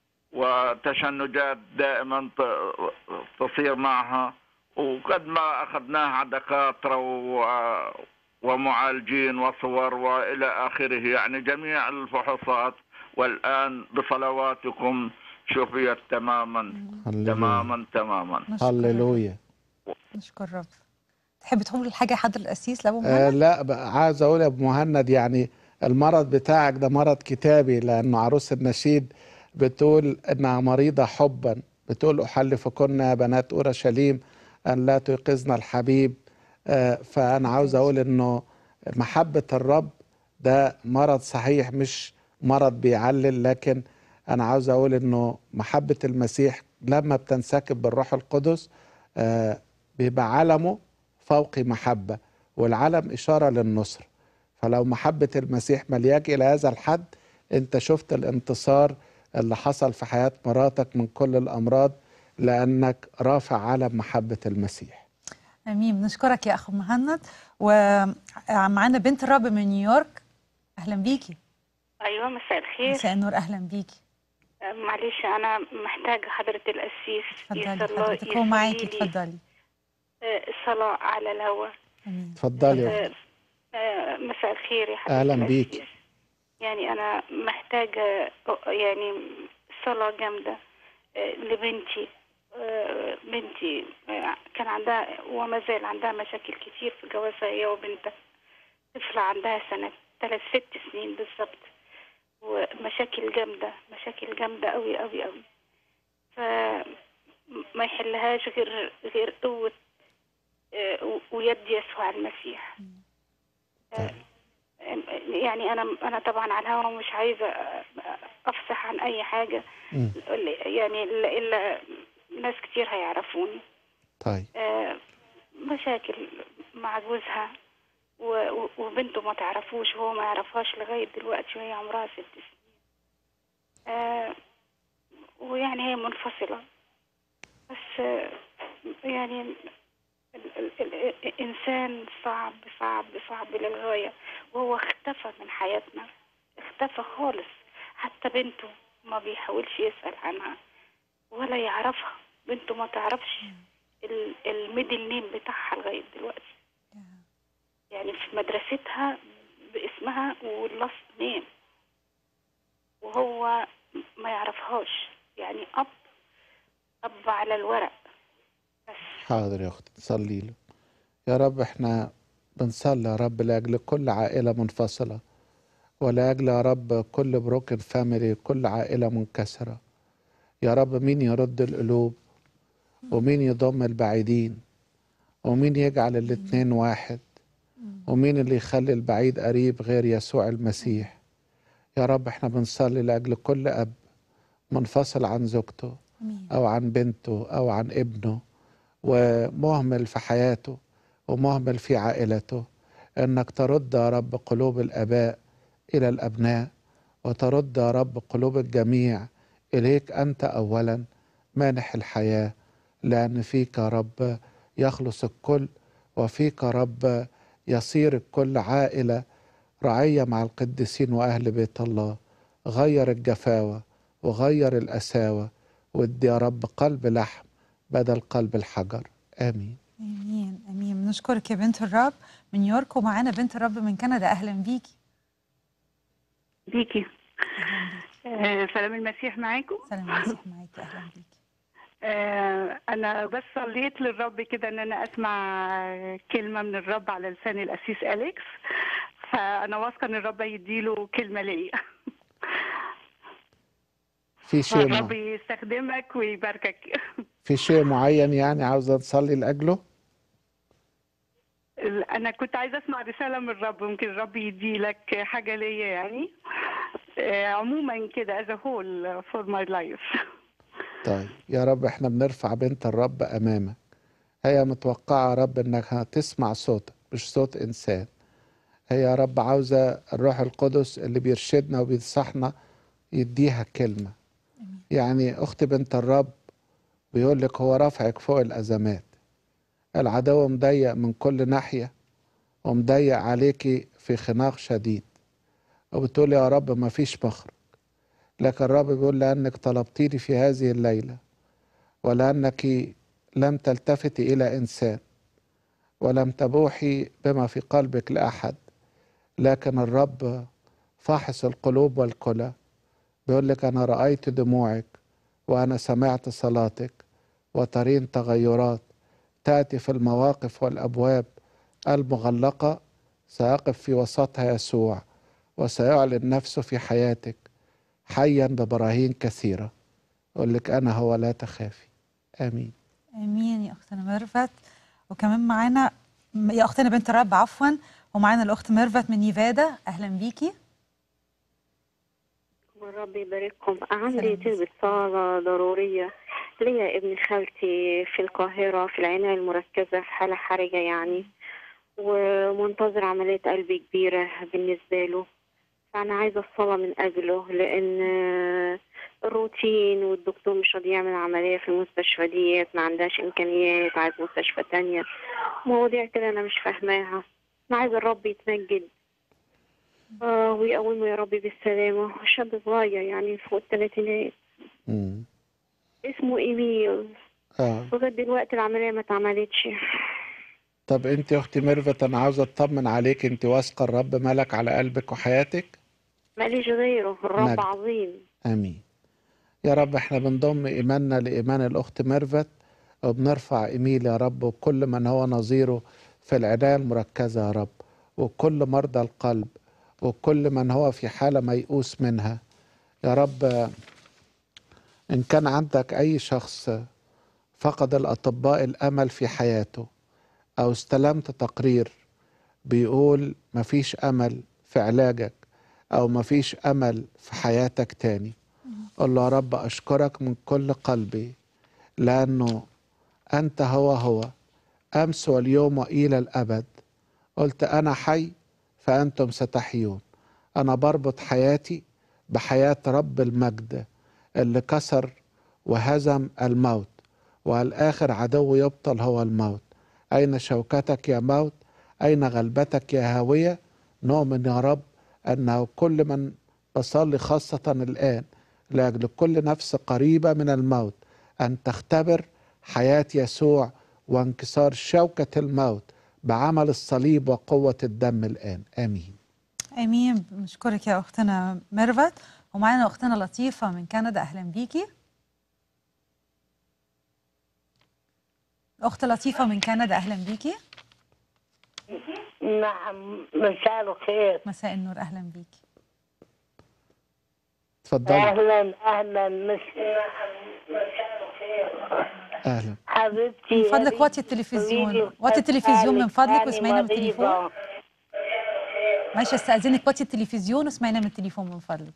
وتشنجات دائما ت- تصير معها وقد ما أخذناها على دكاترة و- ومعالجين وصور وإلى آخره يعني جميع الفحوصات والآن بصلواتكم شفيت تماما هللويا. تماما تماما هللويا نشكر رب تحب تقول حاجه يا حضرة القسيس لابو آه مهند لا بقى عايز اقول يا ابو مهند يعني المرض بتاعك ده مرض كتابي لانه عروس النشيد بتقول انها مريضه حبا بتقول احلفكن يا بنات اورشليم ان لا تيقظنا الحبيب آه فانا عاوز اقول انه محبه الرب ده مرض صحيح مش مرض بيعلل لكن انا عاوز اقول انه محبه المسيح لما بتنسكب بالروح القدس آه بيبقى علمه فوق محبه والعلم اشاره للنصر فلو محبه المسيح ملياك الى هذا الحد انت شفت الانتصار اللي حصل في حياه مراتك من كل الامراض لانك رافع علم محبه المسيح امين بنشكرك يا اخو مهند ومعانا بنت الرب من نيويورك اهلا بيكي ايوه مساء الخير مساء النور اهلا بيكي آه، معلش انا محتاجه حضره القسيس اتفضلي يصلى حضرتك هو معاكي يصلي لي، اتفضلي آه، الصلاه على الهواء اتفضلي يا آه، آه، مساء الخير يا حضره اهلا القسيس. بيك يعني انا محتاجه آه، يعني صلاه جامده آه، لبنتي آه، بنتي آه، كان عندها وما زال عندها مشاكل كتير في جوازها هي وبنتها طفلة عندها سنة ثلاث ست سنين بالظبط ومشاكل جامدة مشاكل جامدة أوي أوي أوي فما يحلهاش غير غير قوة آه، و- ويد يسوع المسيح آه، يعني أنا أنا طبعا على الهوا مش عايزة آه، أفصح عن أي حاجة يعني إلا إلا ناس كتير هيعرفوني طيب آه، مشاكل مع جوزها و- و- وبنته ما تعرفوش وهو ما يعرفهاش لغاية دلوقتي وهي عمرها ست سنين آه، ويعني هي منفصلة بس آه، يعني ال- ال- ال- الإنسان صعب صعب صعب للغاية وهو اختفى من حياتنا اختفى خالص حتى بنته ما بيحاولش يسأل عنها ولا يعرفها بنته ما تعرفش ال- الميدل نيم بتاعها لغاية دلوقتي يعني في مدرستها باسمها واللاست نيم وهو ما يعرفهاش يعني أب أب على الورق حاضر يا اختي نصلي له يا رب احنا بنصلي يا رب لاجل كل عائله منفصله ولاجل يا رب كل بروكن فاميلي كل عائله منكسره يا رب مين يرد القلوب ومين يضم البعيدين ومين يجعل الاتنين واحد ومين اللي يخلي البعيد قريب غير يسوع المسيح يا رب احنا بنصلي لاجل كل اب منفصل عن زوجته او عن بنته او عن ابنه ومهمل في حياته ومهمل في عائلته انك ترد يا رب قلوب الاباء الى الابناء وترد يا رب قلوب الجميع اليك انت اولا مانح الحياه لان فيك يا رب يخلص الكل وفيك يا رب يصير الكل عائله رعيه مع القديسين واهل بيت الله غير الجفاوه وغير القساوه وادي يا رب قلب لحم بدل قلب الحجر امين امين امين بنشكرك يا بنت الرب من نيويورك ومعانا بنت الرب من كندا اهلا بيكي بيكي آه، سلام المسيح معاكم سلام المسيح معاكي اهلا بيكي آه، انا بس صليت للرب كده ان انا اسمع كلمه من الرب على لسان الاسيس اليكس فانا واثقه ان الرب يديله كلمه ليا في شيء الرب مع... يستخدمك ويباركك في شيء معين يعني عاوزه نصلي لاجله انا كنت عايزه اسمع رساله من الرب ممكن الرب يديلك حاجه ليا يعني آه، عموما كده as a whole for my life طيب يا رب احنا بنرفع بنت الرب امامك هي متوقعه يا رب انك هتسمع صوتك مش صوت انسان هي يا رب عاوزه الروح القدس اللي بيرشدنا وبينصحنا يديها كلمه يعني اخت بنت الرب بيقول لك هو رافعك فوق الازمات العدو مضيق من كل ناحيه ومضيق عليكي في خناق شديد وبتقول يا رب ما فيش مخرج لكن الرب بيقول لأنك طلبتيني في هذه الليلة ولأنك لم تلتفتي إلى إنسان ولم تبوحي بما في قلبك لأحد لكن الرب فاحص القلوب والكلى بيقول لك أنا رأيت دموعك وأنا سمعت صلاتك وترين تغيرات تأتي في المواقف والأبواب المغلقة سيقف في وسطها يسوع وسيعلن نفسه في حياتك حيا ببراهين كثيرة أقول لك أنا هو لا تخافي آمين امين يا اختنا ميرفت وكمان معانا يا اختنا بنت الرب عفوا ومعانا الاخت ميرفت من نيفادا اهلا بيكي والرب يبارككم عندي طلبة صلاة ضرورية ليا ابن خالتي في القاهرة في العناية المركزة في حالة حرجة يعني ومنتظر عملية قلب كبيرة بالنسبة له فأنا عايزة الصلاة من أجله لأن الروتين والدكتور مش راضي يعمل عملية في المستشفى ديت ما عندهاش إمكانيات عايز مستشفى تانية مواضيع كده أنا مش فاهماها أنا عايزة الرب يتمجد آه ويقومه يا رب بالسلامة شاب صغير يعني فوق الثلاثينات مم. اسمه إيميل آه. لغاية دلوقتي العملية ما اتعملتش طب أنت يا أختي ميرفت أنا عاوزة أطمن عليك أنت واثقة الرب ملك على قلبك وحياتك ماليش غيره الرب مجد. عظيم آمين يا رب احنا بنضم إيماننا لإيمان الأخت ميرفت وبنرفع إيميل يا رب وكل من هو نظيره في العناية المركزة يا رب وكل مرضى القلب وكل من هو في حالة ميؤوس منها يا رب إن كان عندك أي شخص فقد الأطباء الأمل في حياته أو استلمت تقرير بيقول مفيش أمل في علاجك أو مفيش أمل في حياتك تاني قل له يا رب أشكرك من كل قلبي لأنه أنت هو هو أمس واليوم وإلى الأبد قلت أنا حي فأنتم ستحيون أنا بربط حياتي بحياة رب المجد اللي كسر وهزم الموت والآخر عدو يبطل هو الموت أين شوكتك يا موت أين غلبتك يا هاوية نؤمن يا رب أنه كل من بصلي خاصة الآن لأجل كل نفس قريبة من الموت أن تختبر حياة يسوع وانكسار شوكة الموت بعمل الصليب وقوة الدم الآن آمين امين بنشكرك يا اختنا ميرفت ومعانا اختنا لطيفه من كندا اهلا بيكي اخت لطيفه من كندا اهلا بيكي نعم مساء الخير مساء النور اهلا بيكي اتفضلي اهلا اهلا مس... نعم مساء الخير أهلا حبيبتي من فضلك أريد وطي التلفزيون أريد وطي التلفزيون من فضلك أسألك واسمعينا من أني التليفون مريضة. ماشي استاذنك وطي التلفزيون واسمعينا من التليفون من فضلك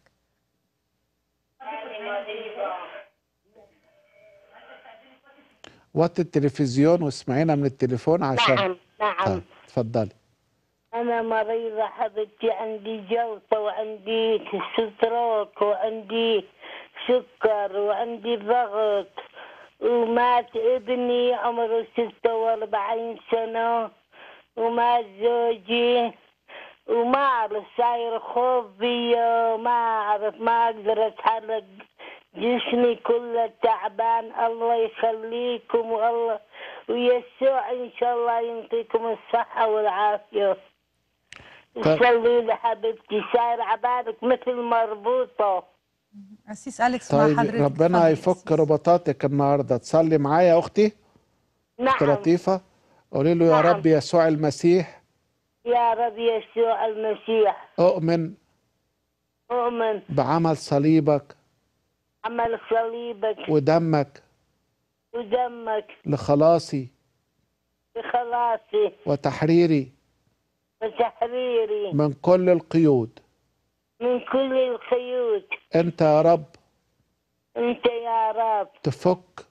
وطي التلفزيون واسمعينا من التليفون عشان نعم نعم طيب اتفضلي أنا مريضة حبيبتي عندي جلطة وعندي ستروك وعندي سكر وعندي ضغط ومات ابني عمره ستة وأربعين سنة ومات زوجي وما أعرف صاير خوف بيا وما أعرف ما أقدر أتحرك جسمي كله تعبان الله يخليكم والله ويسوع إن شاء الله يعطيكم الصحة والعافية طيب. صلي لي حبيبتي ساير عبالك مثل مربوطة اسيس اليكس مع طيب حضرتك ربنا اتفضلي. يفك رباطاتك النهارده تصلي معايا يا اختي اخت نعم لطيفه قولي له يا نعم. رب يسوع المسيح يا رب يسوع المسيح اؤمن أؤمن بعمل صليبك عمل صليبك ودمك ودمك لخلاصي بخلاصي وتحريري وتحريري من كل القيود من كل القيود انت يا رب انت يا رب تفك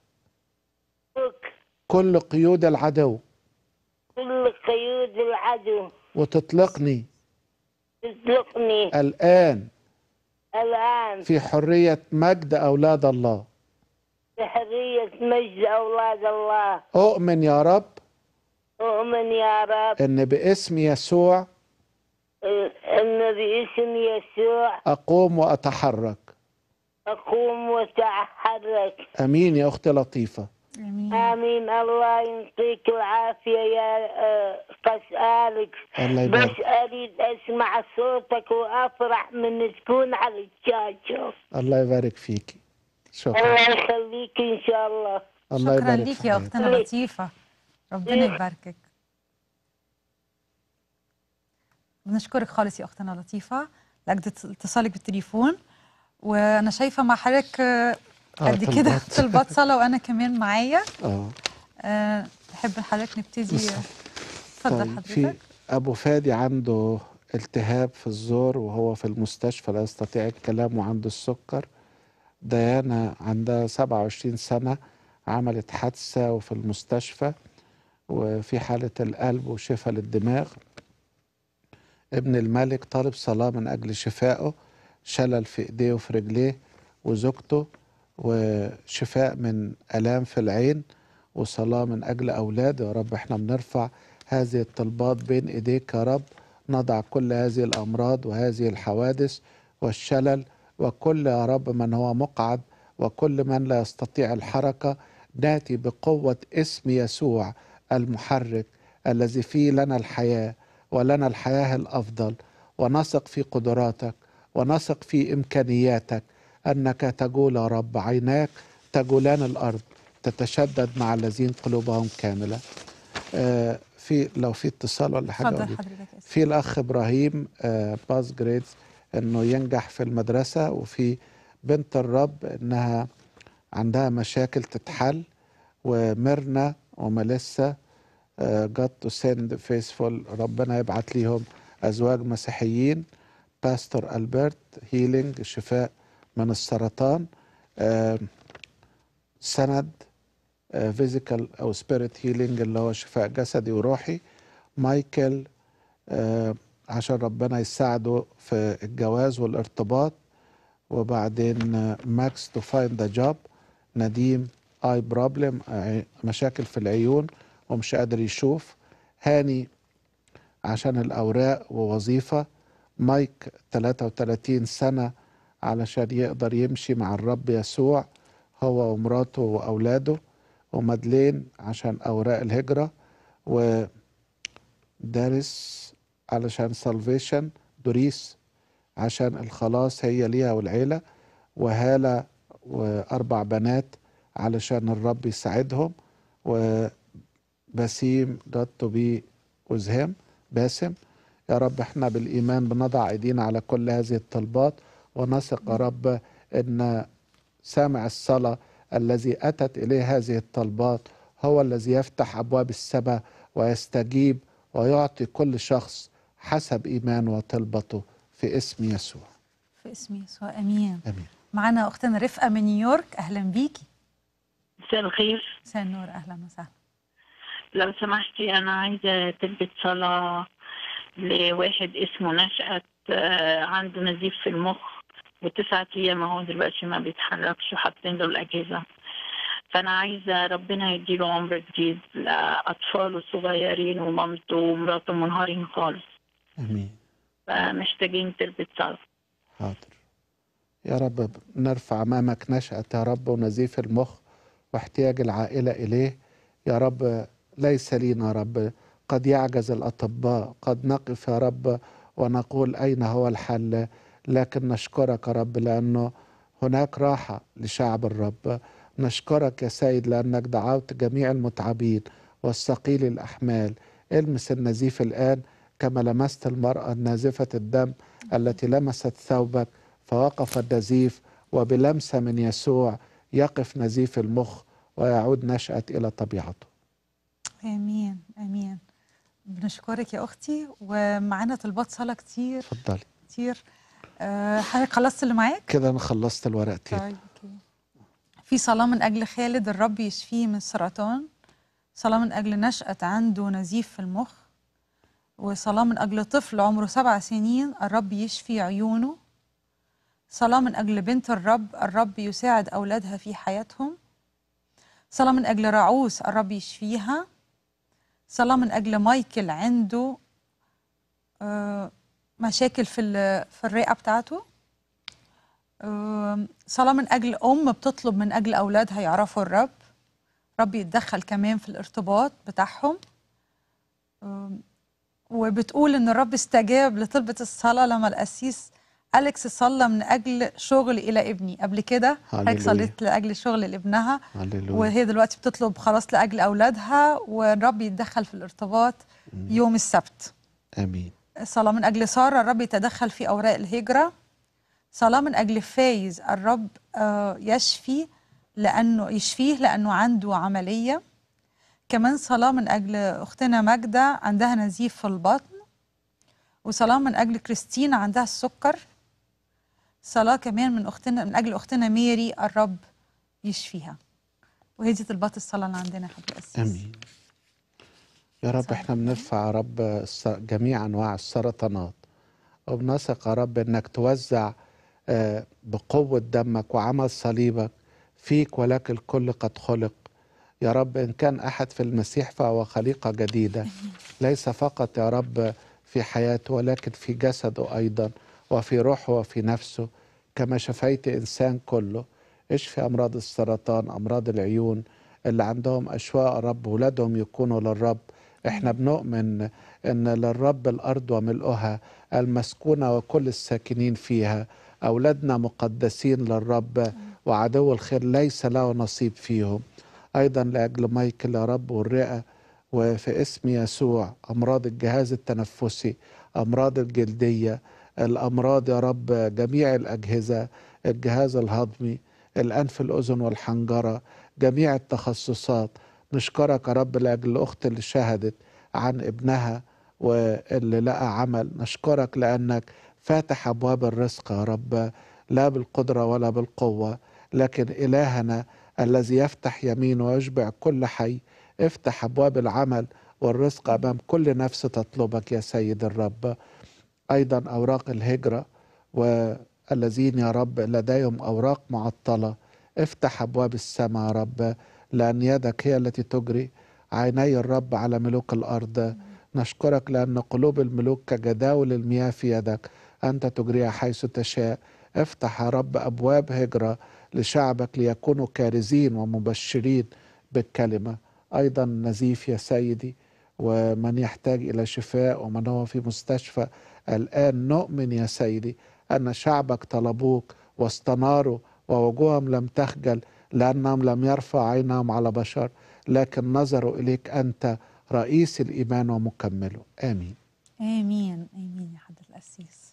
فك كل قيود العدو كل قيود العدو وتطلقني تطلقني الآن الآن في حرية مجد أولاد الله بحرية مجد أولاد الله أؤمن يا رب أؤمن يا رب أن باسم يسوع أن باسم يسوع أقوم وأتحرك أقوم وأتحرك أمين يا أختي لطيفة آمين الله يعطيك العافية يا آه، قس آلك الله بس يبارك أريد أسمع صوتك وأفرح من تكون على الشاشة الله يبارك فيكي شكرا الله يخليك إن شاء الله الله شكرا يبارك ليك في يا حياتك. اختنا لطيفه ربنا يباركك بنشكرك خالص يا اختنا لطيفه لاجل اتصالك بالتليفون وانا شايفه مع حضرتك آه، آه، قد كده طلبات. طلبات صلاه وانا كمان معايا اه آه، نحب حضرتك نبتدي اتفضل طيب حضرتك في أبو فادي عنده التهاب في الزور وهو في المستشفى لا يستطيع الكلام وعنده السكر ديانا عندها 27 سنة عملت حادثة وفي المستشفى وفي حالة القلب وشفاء للدماغ ابن الملك طالب صلاة من أجل شفائه شلل في إيديه وفي رجليه وزوجته وشفاء من آلام في العين وصلاة من أجل أولاده يا رب احنا بنرفع هذه الطلبات بين إيديك يا رب نضع كل هذه الأمراض وهذه الحوادث والشلل وكل يا رب من هو مقعد وكل من لا يستطيع الحركة ناتي بقوة اسم يسوع المحرك الذي فيه لنا الحياة ولنا الحياة الأفضل ونثق في قدراتك ونثق في إمكانياتك أنك تجول يا رب عيناك تجولان الأرض تتشدد مع الذين قلوبهم كاملة آه في لو في اتصال ولا حاجة اتفضل قولي. حضرتك يا في الأخ إبراهيم آه باس جريدز إنه ينجح في المدرسة وفي بنت الرب إنها عندها مشاكل تتحل وميرنا وميليسا جاد تو سند فيسفول ربنا يبعت ليهم أزواج مسيحيين باستور ألبرت هيلينج شفاء من السرطان آه، سند فيزيكال أو سبيريت هيلينج اللي هو شفاء جسدي وروحي مايكل آه، عشان ربنا يساعده في الجواز والارتباط وبعدين آه، ماكس تو فايند ذا جوب نديم اي بروبلم مشاكل في العيون ومش قادر يشوف هاني عشان الأوراق ووظيفة مايك 33 سنة علشان يقدر يمشي مع الرب يسوع هو ومراته وأولاده ومدلين عشان أوراق الهجرة ودارس علشان سالفيشن دوريس عشان الخلاص هي ليها والعيلة وهالة وأربع بنات علشان الرب يساعدهم وبسيم جات تو بي وزهام باسم يا رب احنا بالإيمان بنضع أيدينا على كل هذه الطلبات ونثق يا رب أن سامع الصلاة الذي أتت إليه هذه الطلبات هو الذي يفتح أبواب السماء ويستجيب ويعطي كل شخص حسب إيمانه وطلبته في اسم يسوع في اسم يسوع امين امين معنا اختنا رفقه من نيويورك اهلا بيكي مساء الخير مساء النور اهلا وسهلا لو سمحتي أنا عايزة تلبس صلاة لواحد اسمه نشأت آه، عنده نزيف في المخ وتسعة أيام هو دلوقتي ما بيتحركش وحاطين له الأجهزة فأنا عايزة ربنا يديله عمر جديد لأطفاله الصغيرين ومامته ومراته منهارين خالص امين فمحتاجين تلبس صلاة حاضر يا رب نرفع امامك نشأة يا رب ونزيف المخ واحتياج العائلة اليه يا رب ليس لينا يا رب قد يعجز الاطباء قد نقف يا رب ونقول اين هو الحل لكن نشكرك يا رب لانه هناك راحه لشعب الرب نشكرك يا سيد لانك دعوت جميع المتعبين والثقيل الاحمال المس النزيف الان كما لمست المراه النازفه الدم التي لمست ثوبك فوقف النزيف وبلمسه من يسوع يقف نزيف المخ ويعود نشأة إلى طبيعته امين امين بنشكرك يا اختي ومعانا طلبات صلاه كتير اتفضلي كتير أه حضرتك خلصت اللي معاك كده أنا خلصت الورقتين طيب اوكي في صلاه من اجل خالد الرب يشفيه من السرطان صلاه من اجل نشأة عنده نزيف في المخ وصلاه من اجل طفل عمره سبع سنين الرب يشفي عيونه صلاه من اجل بنت الرب الرب يساعد اولادها في حياتهم صلاة من أجل رعوس الرب يشفيها صلاة من أجل مايكل عنده آه، مشاكل في ال- في الرئة بتاعته آم، صلاة من أجل أم بتطلب من أجل أولادها يعرفوا الرب رب يتدخل كمان في الارتباط بتاعهم آم، وبتقول إن الرب استجاب لطلبة الصلاة لما القسيس أليكس صلى من أجل شغل إلى ابني قبل كده حضرتك هللويا. صليت لأجل شغل لابنها هللويا وهي دلوقتي بتطلب خلاص لأجل أولادها والرب يتدخل في الارتباط يوم السبت امين صلاة من أجل سارة الرب يتدخل في أوراق الهجرة صلاة من أجل فايز الرب آه، يشفي لأنه يشفيه لأنه عنده عملية كمان صلاة من أجل أختنا ماجدة عندها نزيف في البطن وصلاة من أجل كريستينا عندها السكر صلاة كمان من أختنا من أجل أختنا ميري الرب يشفيها وهي دي طلبات الصلاة اللي عندنا يا حضرة القسيس امين يا رب احنا بنرفع يا رب الس- جميع انواع السرطانات وبنثق يا رب انك توزع آه، بقوه دمك وعمل صليبك فيك ولك الكل قد خلق يا رب ان كان احد في المسيح فهو خليقه جديده ليس فقط يا رب في حياته ولكن في جسده ايضا وفي روحه وفي نفسه كما شفيت انسان كله اشفي امراض السرطان امراض العيون اللي عندهم اشواق يا رب ولادهم يكونوا للرب احنا بنؤمن ان للرب الارض وملؤها المسكونه وكل الساكنين فيها اولادنا مقدسين للرب وعدو الخير ليس له نصيب فيهم ايضا لاجل مايكل يا رب والرئه وفي اسم يسوع امراض الجهاز التنفسي امراض الجلديه الامراض يا رب جميع الاجهزه الجهاز الهضمي الانف الاذن والحنجره جميع التخصصات نشكرك يا رب لاجل الاخت اللي شهدت عن ابنها واللي لقى عمل نشكرك لانك فاتح ابواب الرزق يا رب لا بالقدره ولا بالقوه لكن الهنا الذي يفتح يمينه ويشبع كل حي افتح ابواب العمل والرزق امام كل نفس تطلبك يا سيد الرب ايضا اوراق الهجره والذين يا رب لديهم اوراق معطله افتح أبواب السماء يا رب لأن يدك هي التي تجري عيني الرب على ملوك الأرض نشكرك لأن قلوب الملوك كجداول المياه في يدك أنت تجريها حيث تشاء افتح يا رب أبواب هجرة لشعبك ليكونوا كارزين ومبشرين بالكلمة أيضا نزيف يا سيدي ومن يحتاج إلى شفاء ومن هو في مستشفى الآن نؤمن يا سيدي أن شعبك طلبوك واستناروا ووجوههم لم تخجل لأنهم لم يرفع عينهم على بشر لكن نظروا إليك أنت رئيس الإيمان ومكمله آمين امين امين يا حضره القسيس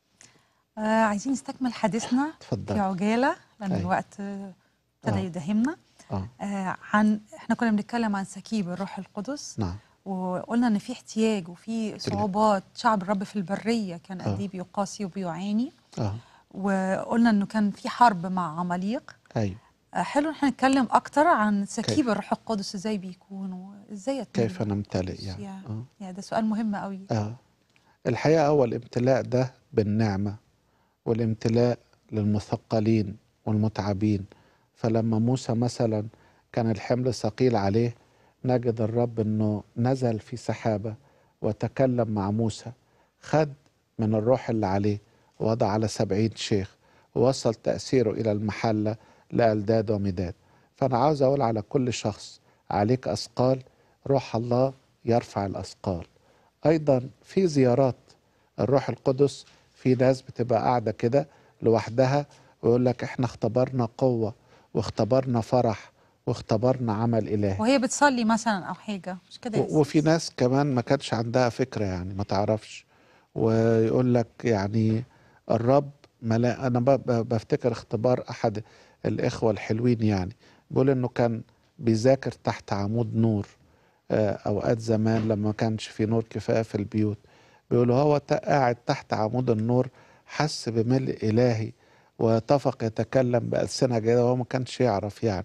آه عايزين نستكمل حديثنا اتفضل. في عجاله لان أيوة. الوقت آه، ابتدى آه. يداهمنا آه. آه عن احنا كنا بنتكلم عن سكيب الروح القدس نعم وقلنا ان في احتياج وفي صعوبات شعب الرب في البريه كان آه. قد ايه بيقاسي وبيعاني آه. وقلنا انه كان في حرب مع عماليق أيوة آه، حلو ان احنا نتكلم اكتر عن سكيب كيف؟ الروح القدس ازاي بيكون وازاي يتم كيف نمتلئ يعني يا, آه. يا ده سؤال مهم قوي آه. الحقيقة هو الامتلاء ده بالنعمة والامتلاء للمثقلين والمتعبين فلما موسى مثلا كان الحمل ثقيل عليه نجد الرب انه نزل في سحابة وتكلم مع موسى خد من الروح اللي عليه ووضع على سبعين شيخ ووصل تأثيره إلى المحلة لألداد ومداد فأنا عاوز أقول على كل شخص عليك أثقال روح الله يرفع الأثقال أيضا في زيارات الروح القدس في ناس بتبقى قاعدة كده لوحدها ويقول لك احنا اختبرنا قوة واختبرنا فرح واختبرنا عمل إلهي وهي بتصلي مثلا او حاجه مش كده يا و- وفي ناس كمان ما كانش عندها فكرة يعني ما تعرفش ويقول لك يعني الرب ملا أنا ب- ب- بفتكر اختبار أحد الإخوة الحلوين يعني بيقول إنه كان بيذاكر تحت عمود نور آه، أوقات زمان لما ما كانش في نور كفاية في البيوت بيقولوا هو ت- قاعد تحت عمود النور حس بملء إلهي واتفق يتكلم بألسنة جيدة وهو ما كانش يعرف يعني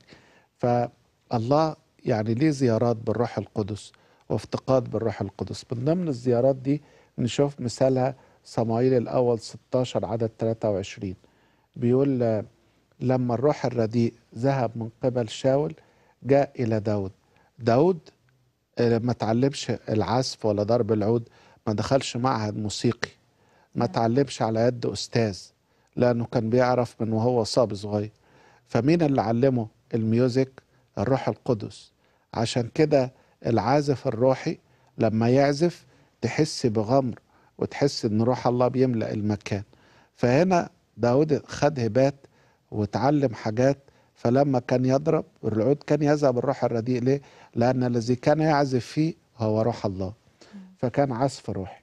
فالله يعني ليه زيارات بالروح القدس وافتقاد بالروح القدس من ضمن الزيارات دي نشوف مثالها صموئيل الأول 16 عدد 23 بيقول آه، لما الروح الرديء ذهب من قبل شاول جاء إلى داود داود آه، ما تعلمش العزف ولا ضرب العود ما دخلش معهد موسيقي ما تعلمش على يد أستاذ لأنه كان بيعرف من وهو صاب صغير فمين اللي علمه الميوزك الروح القدس عشان كده العازف الروحي لما يعزف تحس بغمر وتحس ان روح الله بيملأ المكان فهنا داود خد هبات وتعلم حاجات فلما كان يضرب العود كان يذهب الروح الرديء ليه لأن الذي كان يعزف فيه هو روح الله فكان عزف روحي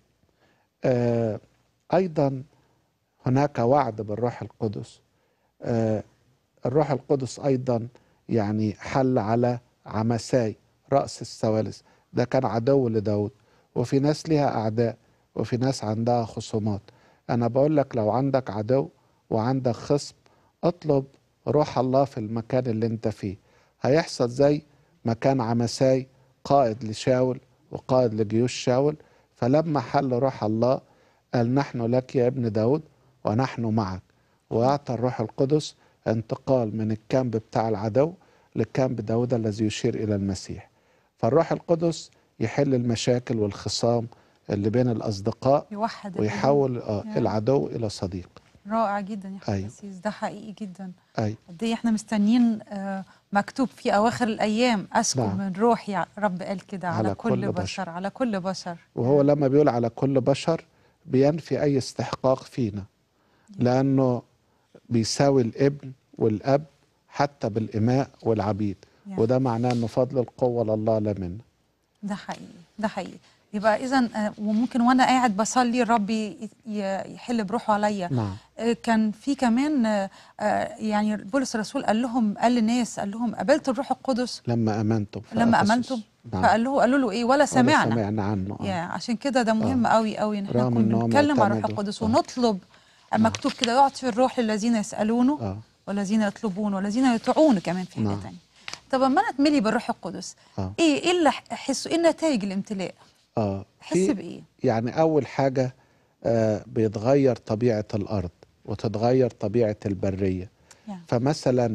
آه أيضا هناك وعد بالروح القدس آه الروح القدس أيضا يعني حل على عمساي رأس الثوالث ده كان عدو لداود وفي ناس ليها أعداء وفي ناس عندها خصومات أنا بقول لك لو عندك عدو وعندك خصم اطلب روح الله في المكان اللي انت فيه هيحصل زي ما كان عمساي قائد لشاول وقائد لجيوش شاول فلما حل روح الله قال نحن لك يا ابن داود ونحن معك وأعطى الروح القدس انتقال من الكامب بتاع العدو لكامب داود الذي يشير إلى المسيح فالروح القدس يحل المشاكل والخصام اللي بين الأصدقاء يوحد ويحول آه يا. العدو إلى صديق رائع جدا يا أيوة. حسيس ده حقيقي جدا أي قد ايه احنا مستنيين آه، مكتوب في اواخر الايام اسكب نعم. من روحي رب قال كده على, على كل, كل بشر. بشر. على كل بشر وهو لما بيقول على كل بشر بينفي أي استحقاق فينا لأنه بيساوي الابن والأب حتى بالإماء والعبيد يا. وده معناه أنه فضل القوة لله لا منا ده حقيقي ده حقيقي يبقى اذا وممكن وانا قاعد بصلي الرب ي- ي- يحل بروحه عليا نعم آه، كان في كمان آه، آه، يعني بولس الرسول قال لهم قال للناس قال لهم قبلت الروح القدس لما أمنتم في لما أفسس. امنتم نعم. فقال له قالوا له ايه ولا ولا سمعنا سمعنا عنه آه. يا عشان كده ده مهم قوي قوي ان احنا رغم نكون إن هو بنتكلم على الروح معتمد- القدس آه. ونطلب مكتوب كده يعطي الروح للذين يسالونه آه. والذين يطلبون والذين يطيعون كمان في حاجه نعم. تانية طب اما انا اتملي بالروح القدس آه. ايه ايه اللي احسه ايه نتائج الامتلاء آه. احس في- بايه يعني أول حاجة آه بيتغير طبيعة الأرض وتتغير طبيعة البرية يعني. فمثلا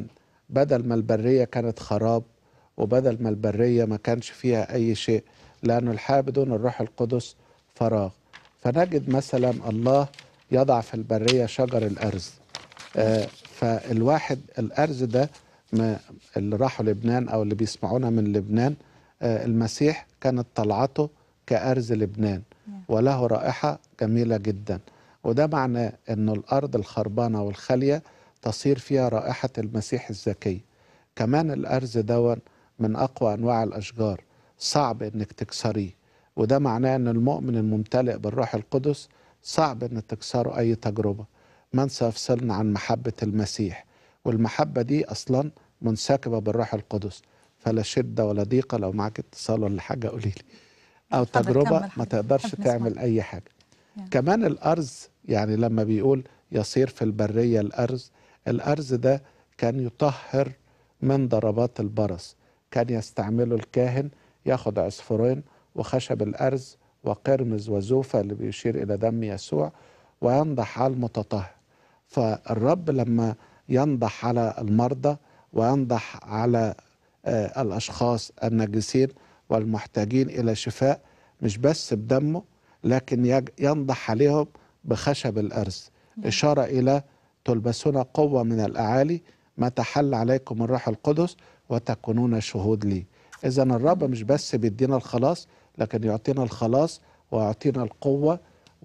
بدل ما البرية كانت خراب وبدل ما البرية ما كانش فيها أي شيء لأن الحياة بدون الروح القدس فراغ فنجد مثلا الله يضع في البرية شجر الأرز آه، فالواحد الأرز ده ما اللي راحوا لبنان أو اللي بيسمعونا من لبنان آه، المسيح كانت طلعته كأرز لبنان وله رائحة جميلة جدا وده معناه أن الأرض الخربانة والخالية تصير فيها رائحة المسيح الزكي كمان الأرز دون من أقوى أنواع الأشجار صعب أنك تكسريه وده معناه أن المؤمن الممتلئ بالروح القدس صعب أن تكسره أي تجربة من سيفصلنا عن محبة المسيح والمحبة دي أصلا منسكبة بالروح القدس فلا شدة ولا ضيقة لو معك اتصال ولا حاجة قولي لي أو اتفضل تجربة كمل ما حضرتك. تقدرش نحب نسمع. تعمل أي حاجة كمان الأرز يعني لما بيقول يصير في البرية الأرز الأرز ده كان يطهر من ضربات البرص كان يستعمله الكاهن ياخد عصفورين وخشب الأرز وقرمز وزوفة اللي بيشير إلى دم يسوع وينضح على المتطهر فالرب لما ينضح على المرضى وينضح على آه، الأشخاص الناجسين والمحتاجين إلى شفاء مش بس بدمه لكن يج- ينضح عليهم بخشب الأرز إشارة إلى تلبسون قوة من الأعالي ما تحل عليكم الروح القدس وتكونون شهود لي إذا الرب مش بس بيدينا الخلاص لكن يعطينا الخلاص ويعطينا القوة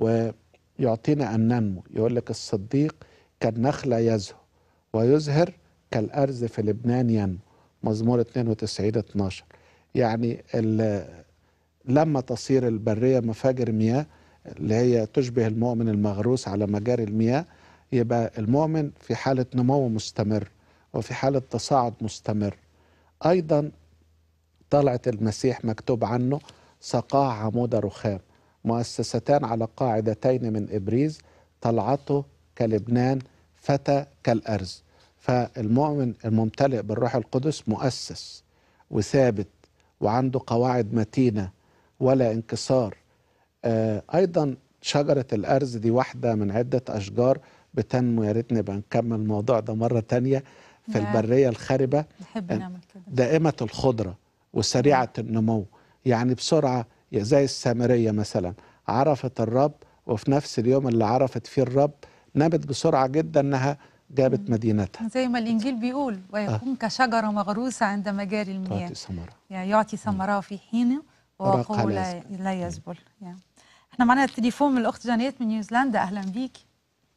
ويعطينا أن ننمو يقول لك الصديق كالنخلة يزهو ويزهر كالأرز في لبنان ينمو مزمور 92 12 يعني ال- لما تصير البرية مفاجر مياه اللي هي تشبه المؤمن المغروس على مجاري المياه يبقى المؤمن في حالة نمو مستمر وفي حالة تصاعد مستمر أيضا طلعت المسيح مكتوب عنه سقاع عمود رخام مؤسستان على قاعدتين من إبريز طلعته كلبنان فتى كالأرز فالمؤمن الممتلئ بالروح القدس مؤسس وثابت وعنده قواعد متينة ولا انكسار آه، أيضا شجرة الأرز دي واحدة من عدة أشجار بتنمو يا ريت نبقى نكمل الموضوع ده مرة تانية في نعم. البرية الخاربة نحب نعمل كده دائمة الخضرة وسريعة النمو يعني بسرعة زي السامرية مثلا عرفت الرب وفي نفس اليوم اللي عرفت فيه الرب نمت بسرعة جدا انها جابت مدينتها زي ما الإنجيل بيقول ويكون كشجرة مغروسة عند مجاري المياه تعطي ثمرة يعني يعطي ثمره في حينه ورقها ووقعه لا لا, لا يذبل يعني. احنا معنا التليفون من الأخت جانيت من نيوزيلندا أهلا بيكي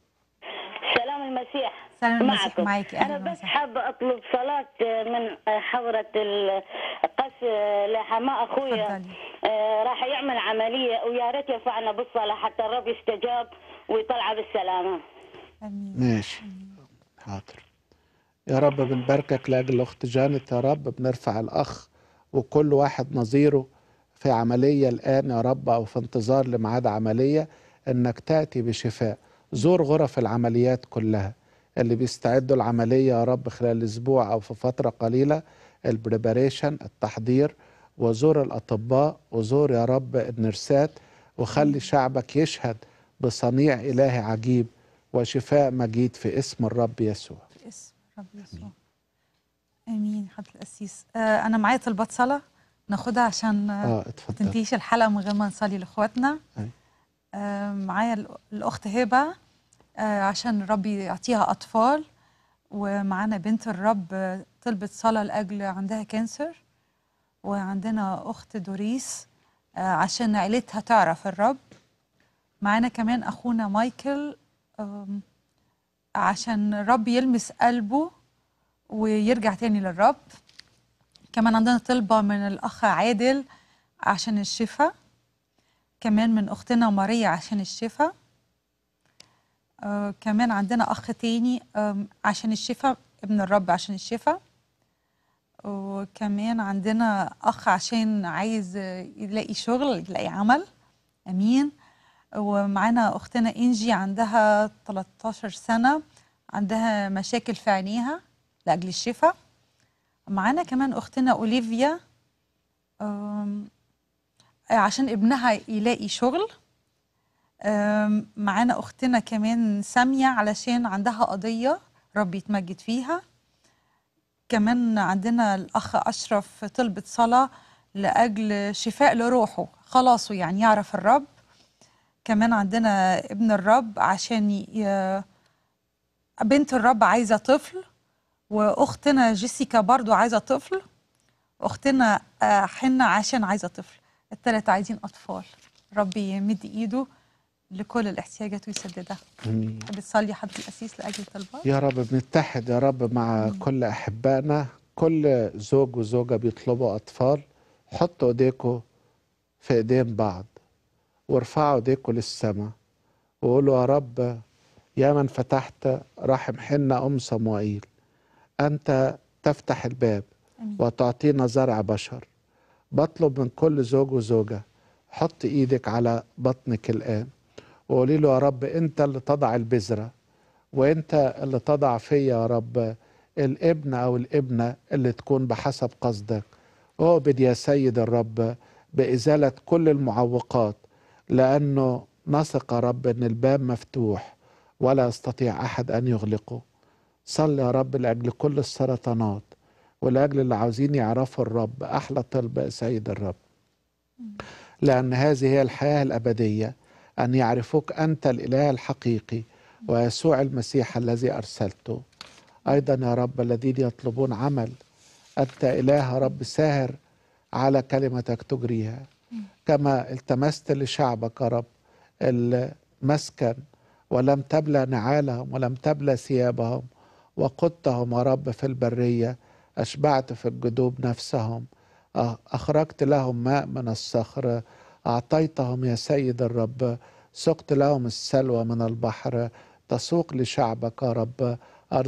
سلام المسيح سلام المسيح معكم. معاكي، أهلاً أنا بس حابة أطلب صلاة من حضرة القس لحماء أخويا آه، راح يعمل عملية ويا ريت يرفعنا بالصلاة حتى الرب يستجاب ويطلعه بالسلامة ماشي حاضر يا رب بنباركك لاجل الاخت جانت يا رب بنرفع الاخ وكل واحد نظيره في عمليه الان يا رب او في انتظار لميعاد عمليه انك تاتي بشفاء زور غرف العمليات كلها اللي بيستعدوا العمليه يا رب خلال اسبوع او في فتره قليله البريباريشن التحضير وزور الاطباء وزور يا رب النرسات وخلي شعبك يشهد بصنيع الهي عجيب وشفاء مجيد في اسم الرب يسوع في اسم رب يسوع امين حضرة القسيس آه انا معايا طلبات صلاه ناخدها عشان اه اتفضل تنتهيش الحلقه من غير ما نصلي لاخواتنا أي. آه معايا الأ- الاخت هبه آه عشان الرب يعطيها اطفال ومعانا بنت الرب آه، طلبت صلاه لاجل عندها كانسر وعندنا اخت دوريس آه عشان عيلتها تعرف الرب معانا كمان اخونا مايكل آم، عشان الرب يلمس قلبه ويرجع تاني للرب كمان عندنا طلبة من الأخ عادل عشان الشفاء كمان من أختنا ماريا عشان الشفاء آه كمان عندنا أخ تاني آم، عشان الشفاء ابن الرب عشان الشفاء وكمان عندنا أخ عشان عايز آه، يلاقي شغل يلاقي عمل أمين ومعانا أختنا إنجي عندها 13 سنة عندها مشاكل في عينيها لأجل الشفاء معانا كمان أختنا أوليفيا أم، عشان ابنها يلاقي شغل أم، معانا أختنا كمان سامية علشان عندها قضية رب يتمجد فيها كمان عندنا الأخ أشرف طلبة صلاة لأجل شفاء لروحه خلاصه يعني يعرف الرب كمان عندنا ابن الرب عشان ي... بنت الرب عايزة طفل وأختنا جيسيكا برضو عايزة طفل وأختنا آه، حنة عشان عايزة طفل التلاتة عايزين أطفال ربي يمد إيده لكل الاحتياجات ويسددها آمين. تحب تصلي حضرة الأسيس لأجل طلبات يا رب بنتحد يا رب مع كل أحبائنا كل زوج وزوجة بيطلبوا أطفال حطوا إيديكم في إيدين بعض وارفعوا إيديكم للسماء وقولوا يا رب يا من فتحت رحم حنة أم صموئيل أنت تفتح الباب وتعطينا زرع بشر بطلب من كل زوج وزوجة حط إيدك على بطنك الآن وقولي له يا رب أنت اللي تضع البذرة وانت اللي تضع فيا يا رب الابن او الابنه اللي تكون بحسب قصدك اعبد يا سيد الرب بازاله كل المعوقات لانه نثق يا رب ان الباب مفتوح ولا يستطيع احد ان يغلقه صل يا رب لاجل كل السرطانات ولاجل اللي عاوزين يعرفوا الرب احلى طلب يا سيد الرب لأن هذه هي الحياة الأبدية أن يعرفوك أنت الإله الحقيقي ويسوع المسيح الذي أرسلته أيضا يا رب الذين يطلبون عمل أنت إله يا رب ساهر على كلمتك تجريها كما التمست لشعبك يا رب المسكن ولم تبلى نعالهم ولم تبلى ثيابهم وقدتهم يا رب في البرية أشبعت في الجدوب نفسهم أ- أخرجت لهم ماء من الصخر أعطيتهم يا سيد الرب سقت لهم السلوى من البحر تسوق لشعبك يا رب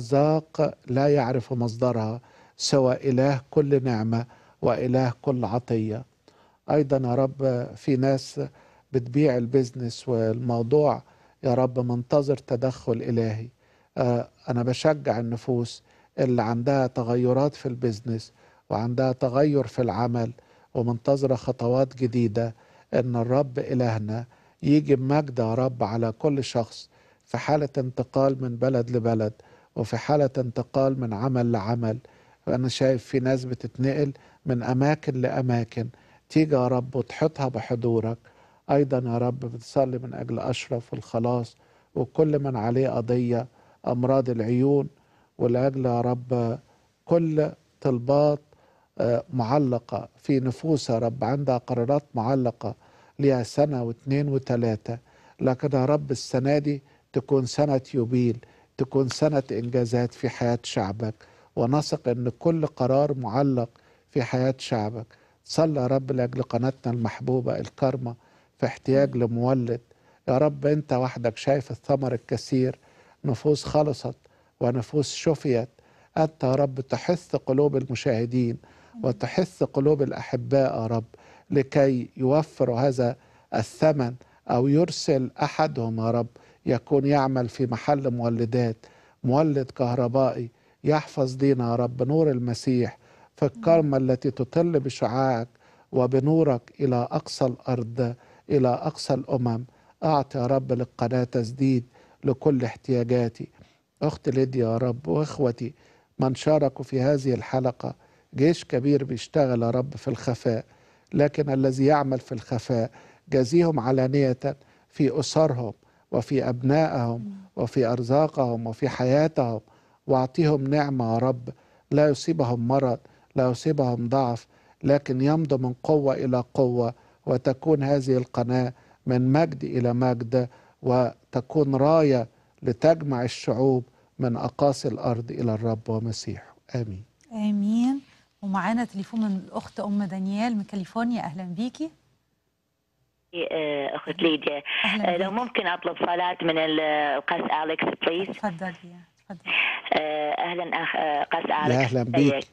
أرزاق لا يعرف مصدرها سوى إله كل نعمة وإله كل عطية أيضا يا رب في ناس بتبيع البيزنس والموضوع يا رب منتظر تدخل إلهي آه، أنا بشجع النفوس اللي عندها تغيرات في البيزنس وعندها تغير في العمل ومنتظرة خطوات جديدة إن الرب إلهنا يجي بمجد يا رب على كل شخص في حالة انتقال من بلد لبلد وفي حالة انتقال من عمل لعمل وأنا شايف في ناس بتتنقل من أماكن لأماكن تيجي يا رب وتحطها بحضورك أيضا يا رب بتصلي من أجل أشرف والخلاص وكل من عليه قضية أمراض العيون ولأجل يا رب كل طلبات آه، معلقة في نفوس يا رب عندها قرارات معلقة ليها سنة واثنين وثلاثة لكن يا رب السنة دي تكون سنة يوبيل تكون سنة إنجازات في حياة شعبك ونثق أن كل قرار معلق في حياة شعبك صلى يا رب لأجل قناتنا المحبوبة الكرمة في احتياج لمولد يا رب أنت وحدك شايف الثمر الكثير نفوس خلصت ونفوس شفيت أنت يا رب تحث قلوب المشاهدين وتحث قلوب الأحباء يا رب لكي يوفروا هذا الثمن أو يرسل أحدهم يا رب يكون يعمل في محل مولدات مولد كهربائي يحفظ دينا يا رب نور المسيح في الكرمة التي تطل بشعاعك وبنورك إلى أقصى الأرض إلى أقصى الأمم أعطي يا رب للقناة تسديد لكل احتياجاتي أخت ليديا يا رب وإخوتي من شاركوا في هذه الحلقة جيش كبير بيشتغل يا رب في الخفاء لكن الذي يعمل في الخفاء جازيهم علانية في أسرهم وفي أبنائهم وفي أرزاقهم وفي حياتهم واعطيهم نعمة يا رب لا يصيبهم مرض لا يصيبهم ضعف لكن يمضوا من قوة إلى قوة وتكون هذه القناة من مجد إلى مجد وتكون راية لتجمع الشعوب من أقاصي الأرض إلى الرب ومسيحه آمين امين ومعانا تليفون من الاخت ام دانيال من كاليفورنيا اهلا بيكي آه، اخت ليديا آه، لو ممكن اطلب صلاه من القس اليكس بليز تفضلي اهلا اخ آه، قس يا اليكس أهلا بيك ازيك؟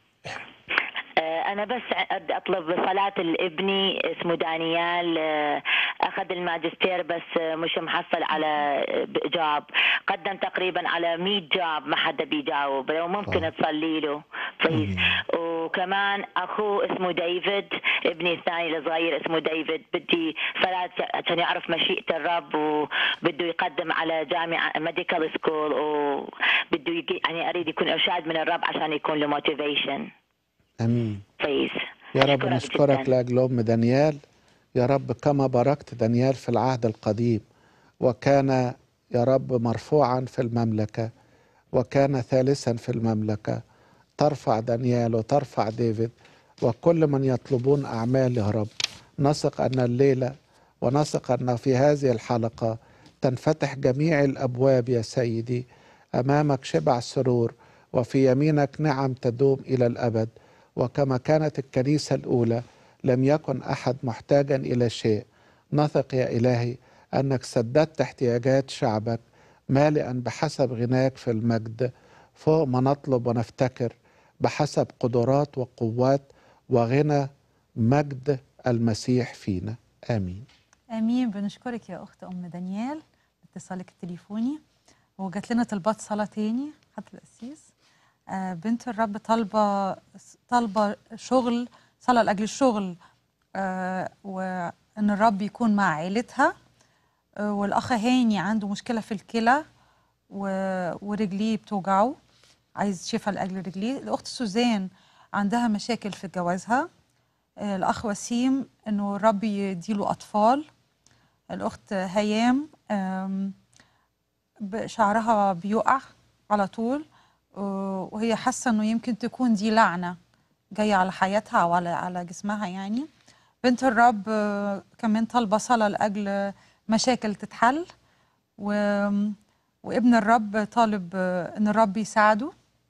آه، أنا بس أد- أطلب صلاة لابني اسمه دانيال آه، أخذ الماجستير بس آه، مش محصل على آه، ب- جاب قدم تقريبا على 100 جاب ما حدا بيجاوب لو ممكن تصلي له بليز وكمان اخوه اسمه ديفيد ابني الثاني الصغير اسمه ديفيد بدي صلاه عشان يعرف مشيئه الرب وبده يقدم على جامعه ميديكال سكول وبده يجي يعني اريد يكون ارشاد من الرب عشان يكون له موتيفيشن امين بليز يا رب أشكرك نشكرك جداً. لاجل ام دانيال يا رب كما باركت دانيال في العهد القديم وكان يا رب مرفوعا في المملكه وكان ثالثا في المملكه ترفع دانيال وترفع ديفيد وكل من يطلبون اعمال يا رب نثق ان الليله ونثق ان في هذه الحلقه تنفتح جميع الابواب يا سيدي امامك شبع سرور وفي يمينك نعم تدوم الى الابد وكما كانت الكنيسه الاولى لم يكن احد محتاجا الى شيء نثق يا الهي انك سددت احتياجات شعبك مالئا بحسب غناك في المجد فوق ما نطلب ونفتكر بحسب قدرات وقوات وغنى مجد المسيح فينا امين امين بنشكرك يا اخت ام دانيال اتصالك التليفوني وجات لنا طلبات صلاه تاني حضرة القسيس آه بنت الرب طالبه طالبه شغل صلاه لاجل الشغل آه وان الرب يكون مع عيلتها آه والاخ هاني عنده مشكله في الكلى و- ورجليه بتوجعه عايز شفاء لاجل رجليه الاخت سوزان عندها مشاكل في جوازها آه، الاخ وسيم انه الرب يديله اطفال الاخت هيام آم، ب- شعرها بيقع على طول آه، وهي حاسه انه يمكن تكون دي لعنه جايه على حياتها او على على جسمها يعني بنت الرب آه، كمان طالبه صلاه لاجل مشاكل تتحل و... وابن الرب طالب آه، ان الرب يساعده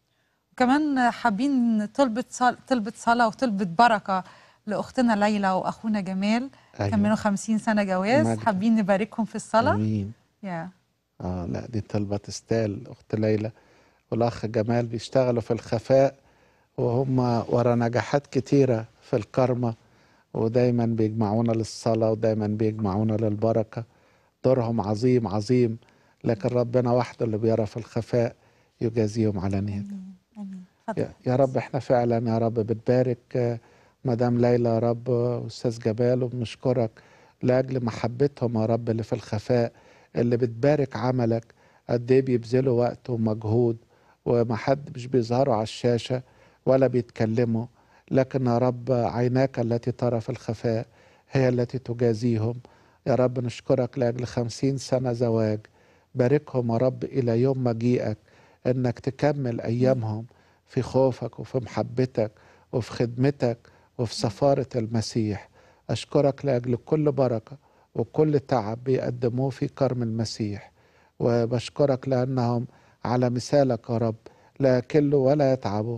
وكمان حابين طلبة صل... طلبة صلاة وطلبة بركة لأختنا ليلى وأخونا جمال أيوة. كملوا خمسين سنة جواز مجد. حابين نباركهم في الصلاة امين يا اه لا دي طلبة تستاهل اخت ليلى والاخ جمال بيشتغلوا في الخفاء وهم ورا نجاحات كتيرة في الكرمة ودايما بيجمعونا للصلاة ودايما بيجمعونا للبركة دورهم عظيم عظيم لكن ربنا وحده اللي بيرى في الخفاء يجازيهم على نيته يا- يا رب احنا فعلا يا رب بتبارك آه، مدام ليلى يا رب واستاذ جبال وبنشكرك لاجل محبتهم يا رب اللي في الخفاء اللي بتبارك عملك قد ايه بيبذلوا وقت ومجهود وما حد مش بيظهروا على الشاشه ولا بيتكلموا لكن يا رب عيناك التي ترى في الخفاء هي التي تجازيهم يا رب نشكرك لاجل خمسين سنه زواج باركهم يا رب الى يوم مجيئك انك تكمل ايامهم في خوفك وفي محبتك وفي خدمتك وفي سفاره المسيح اشكرك لاجل كل بركه وكل تعب بيقدموه في كرم المسيح وبشكرك لانهم على مثالك يا رب لا يكلوا ولا يتعبوا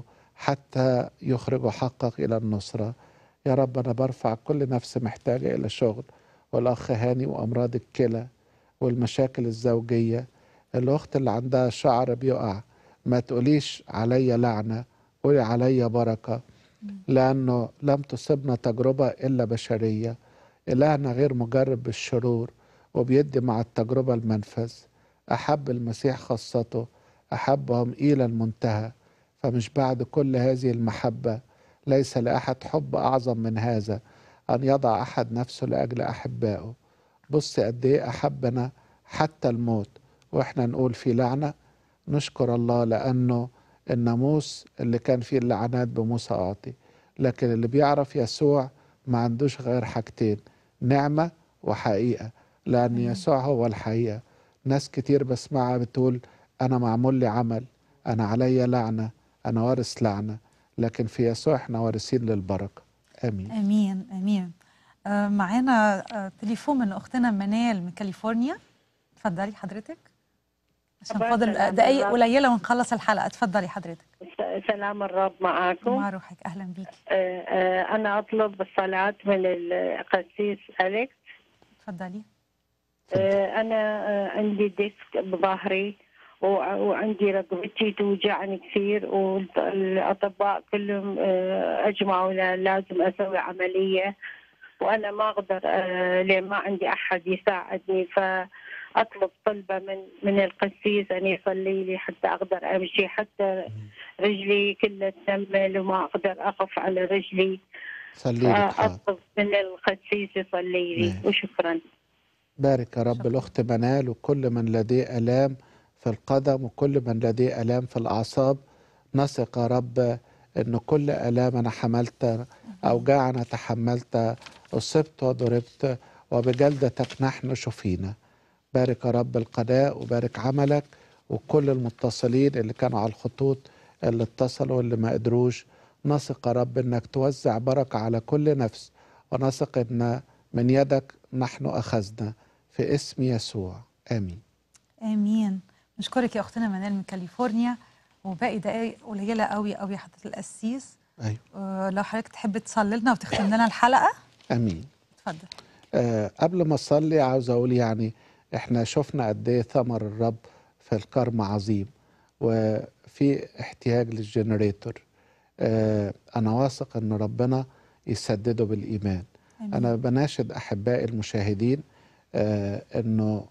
حتى يخرجوا حقك الى النصره يا رب انا برفع كل نفس محتاجه الى شغل والاخ هاني وامراض الكلى والمشاكل الزوجيه الاخت اللي عندها شعر بيقع ما تقوليش عليا لعنه قولي عليا بركه لانه لم تصبنا تجربه الا بشريه الهنا غير مجرب بالشرور وبيدي مع التجربه المنفذ احب المسيح خاصته احبهم الى المنتهى فمش بعد كل هذه المحبه ليس لاحد حب اعظم من هذا ان يضع احد نفسه لاجل احبائه بص قد ايه احبنا حتى الموت واحنا نقول في لعنه نشكر الله لانه الناموس اللي كان فيه اللعنات بموسى اعطي لكن اللي بيعرف يسوع ما عندوش غير حاجتين نعمه وحقيقه لان يسوع هو الحقيقه ناس كتير بسمعها بتقول انا معمول لي عمل انا عليا لعنه انا وارث لعنه لكن في يسوع احنا وارثين للبركه امين امين امين آه معانا آه تليفون من اختنا منال من كاليفورنيا اتفضلي حضرتك عشان صباح فاضل السلام دقايق الرب. قليله ونخلص الحلقه اتفضلي حضرتك س- سلام الرب معاكم مع روحك اهلا بيكي آه، آه، أنا أطلب الصلاة من القسيس أليكس اتفضلي آه، أنا آه، عندي ديسك بظهري وع- وعندي رقبتي توجعني كثير والأطباء كلهم آه، أجمعوا لا- لازم أسوي عملية وأنا ما أقدر آه، لأن ما عندي أحد يساعدني ف اطلب طلبه من من القسيس ان يصلي لي حتى اقدر امشي حتى رجلي كلها تنمل وما اقدر اقف على رجلي صلي لك حاضر اطلب من القسيس يصلي لي ماشي. وشكرا بارك يا رب الأخت منال وكل من لديه آلام في القدم وكل من لديه آلام في الأعصاب نثق يا رب أن كل آلام أنا حملت أوجاع أنا تحملت أصبت وضربت وبجلدتك نحن شفينا بارك يا رب القضاء وبارك عملك وكل المتصلين اللي كانوا على الخطوط اللي اتصلوا واللي ما قدروش نثق يا رب انك توزع بركة على كل نفس ونثق ان من يدك نحن اخذنا في اسم يسوع امين امين نشكرك يا اختنا منال من كاليفورنيا وباقي دقايق قليله قوي قوي يا حضره القسيس ايوه آه، لو حضرتك تحب تصلي لنا وتختم لنا الحلقه امين اتفضل آه قبل ما اصلي عاوز اقول يعني احنا شفنا قد ايه ثمر الرب في الكرم عظيم وفي احتياج للجنريتور آه انا واثق ان ربنا يسدده بالايمان آمين. انا بناشد احبائي المشاهدين آه انه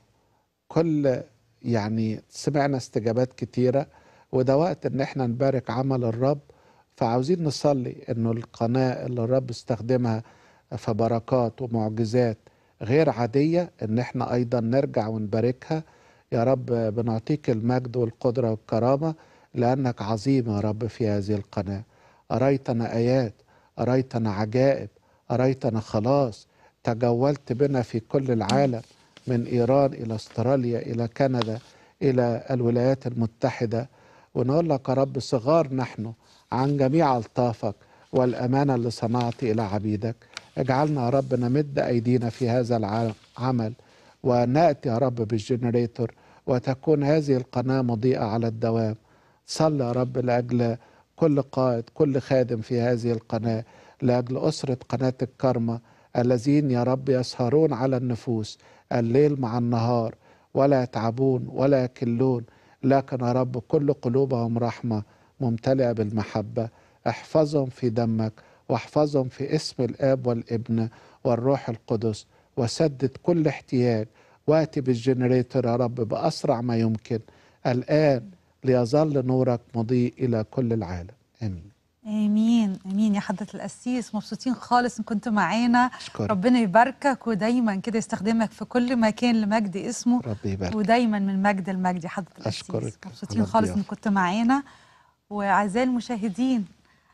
كل يعني سمعنا استجابات كتيره وده وقت ان احنا نبارك عمل الرب فعاوزين نصلي انه القناه اللي الرب استخدمها في بركات ومعجزات غير عاديه ان احنا ايضا نرجع ونباركها يا رب بنعطيك المجد والقدره والكرامه لانك عظيم يا رب في هذه القناه اريتنا ايات اريتنا عجائب اريتنا خلاص تجولت بنا في كل العالم من ايران الى استراليا الى كندا الى الولايات المتحده ونقول لك يا رب صغار نحن عن جميع الطافك والامانه اللي صنعت الى عبيدك اجعلنا يا رب نمد ايدينا في هذا العمل وناتي يا رب بالجنريتور وتكون هذه القناه مضيئه على الدوام صل يا رب لاجل كل قائد كل خادم في هذه القناه لاجل اسره قناه الكرمه الذين يا رب يسهرون على النفوس الليل مع النهار ولا يتعبون ولا يكلون لكن يا رب كل قلوبهم رحمه ممتلئه بالمحبه احفظهم في دمك واحفظهم في اسم الاب والابن والروح القدس وسدد كل احتياج واتي بالجنريتور يا رب باسرع ما يمكن الان ليظل نورك مضيء الى كل العالم امين امين امين يا حضره القسيس مبسوطين خالص ان كنتوا معانا أشكرك. ربنا يباركك ودايما كده يستخدمك في كل مكان لمجد اسمه ربي يبارك ودايما من مجد المجد يا حضره القسيس أشكرك. مبسوطين الله خالص يبارك. ان كنتوا معانا واعزائي المشاهدين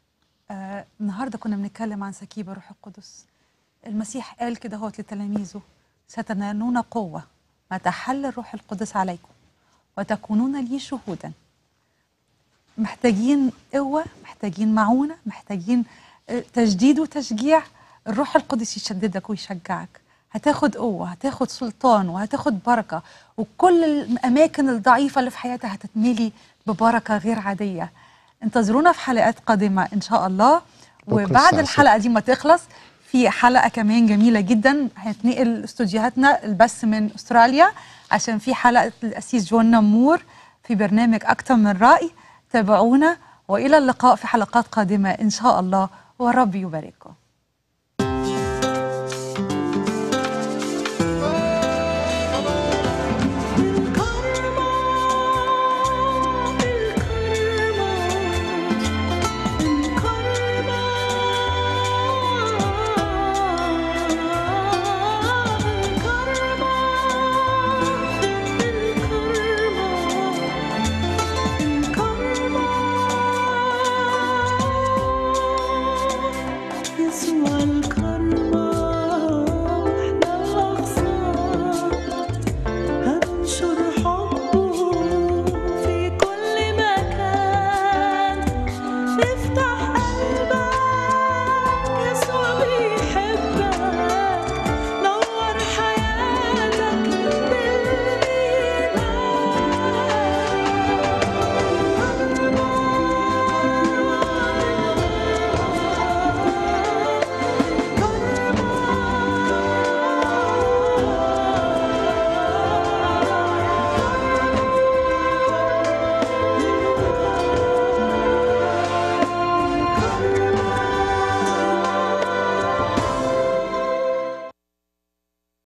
آه النهارده كنا بنتكلم عن سكيبه روح القدس المسيح قال كده هو لتلاميذه ستنالون قوه متى حل الروح القدس عليكم وتكونون لي شهودا محتاجين قوة محتاجين معونة محتاجين آه، تجديد وتشجيع الروح القدس يشددك ويشجعك هتاخد قوة هتاخد سلطان وهتاخد بركة وكل الأماكن الضعيفة اللي في حياتها هتتملي ببركة غير عادية انتظرونا في حلقات قادمة إن شاء الله بكرة وبعد الساعة الحلقة دي ما تخلص في حلقة كمان جميلة جدا هتنقل استوديوهاتنا البث من أستراليا عشان في حلقة الأسيس جون نمور في برنامج أكتر من رأي تابعونا وإلى اللقاء في حلقات قادمة إن شاء الله والرب يبارككم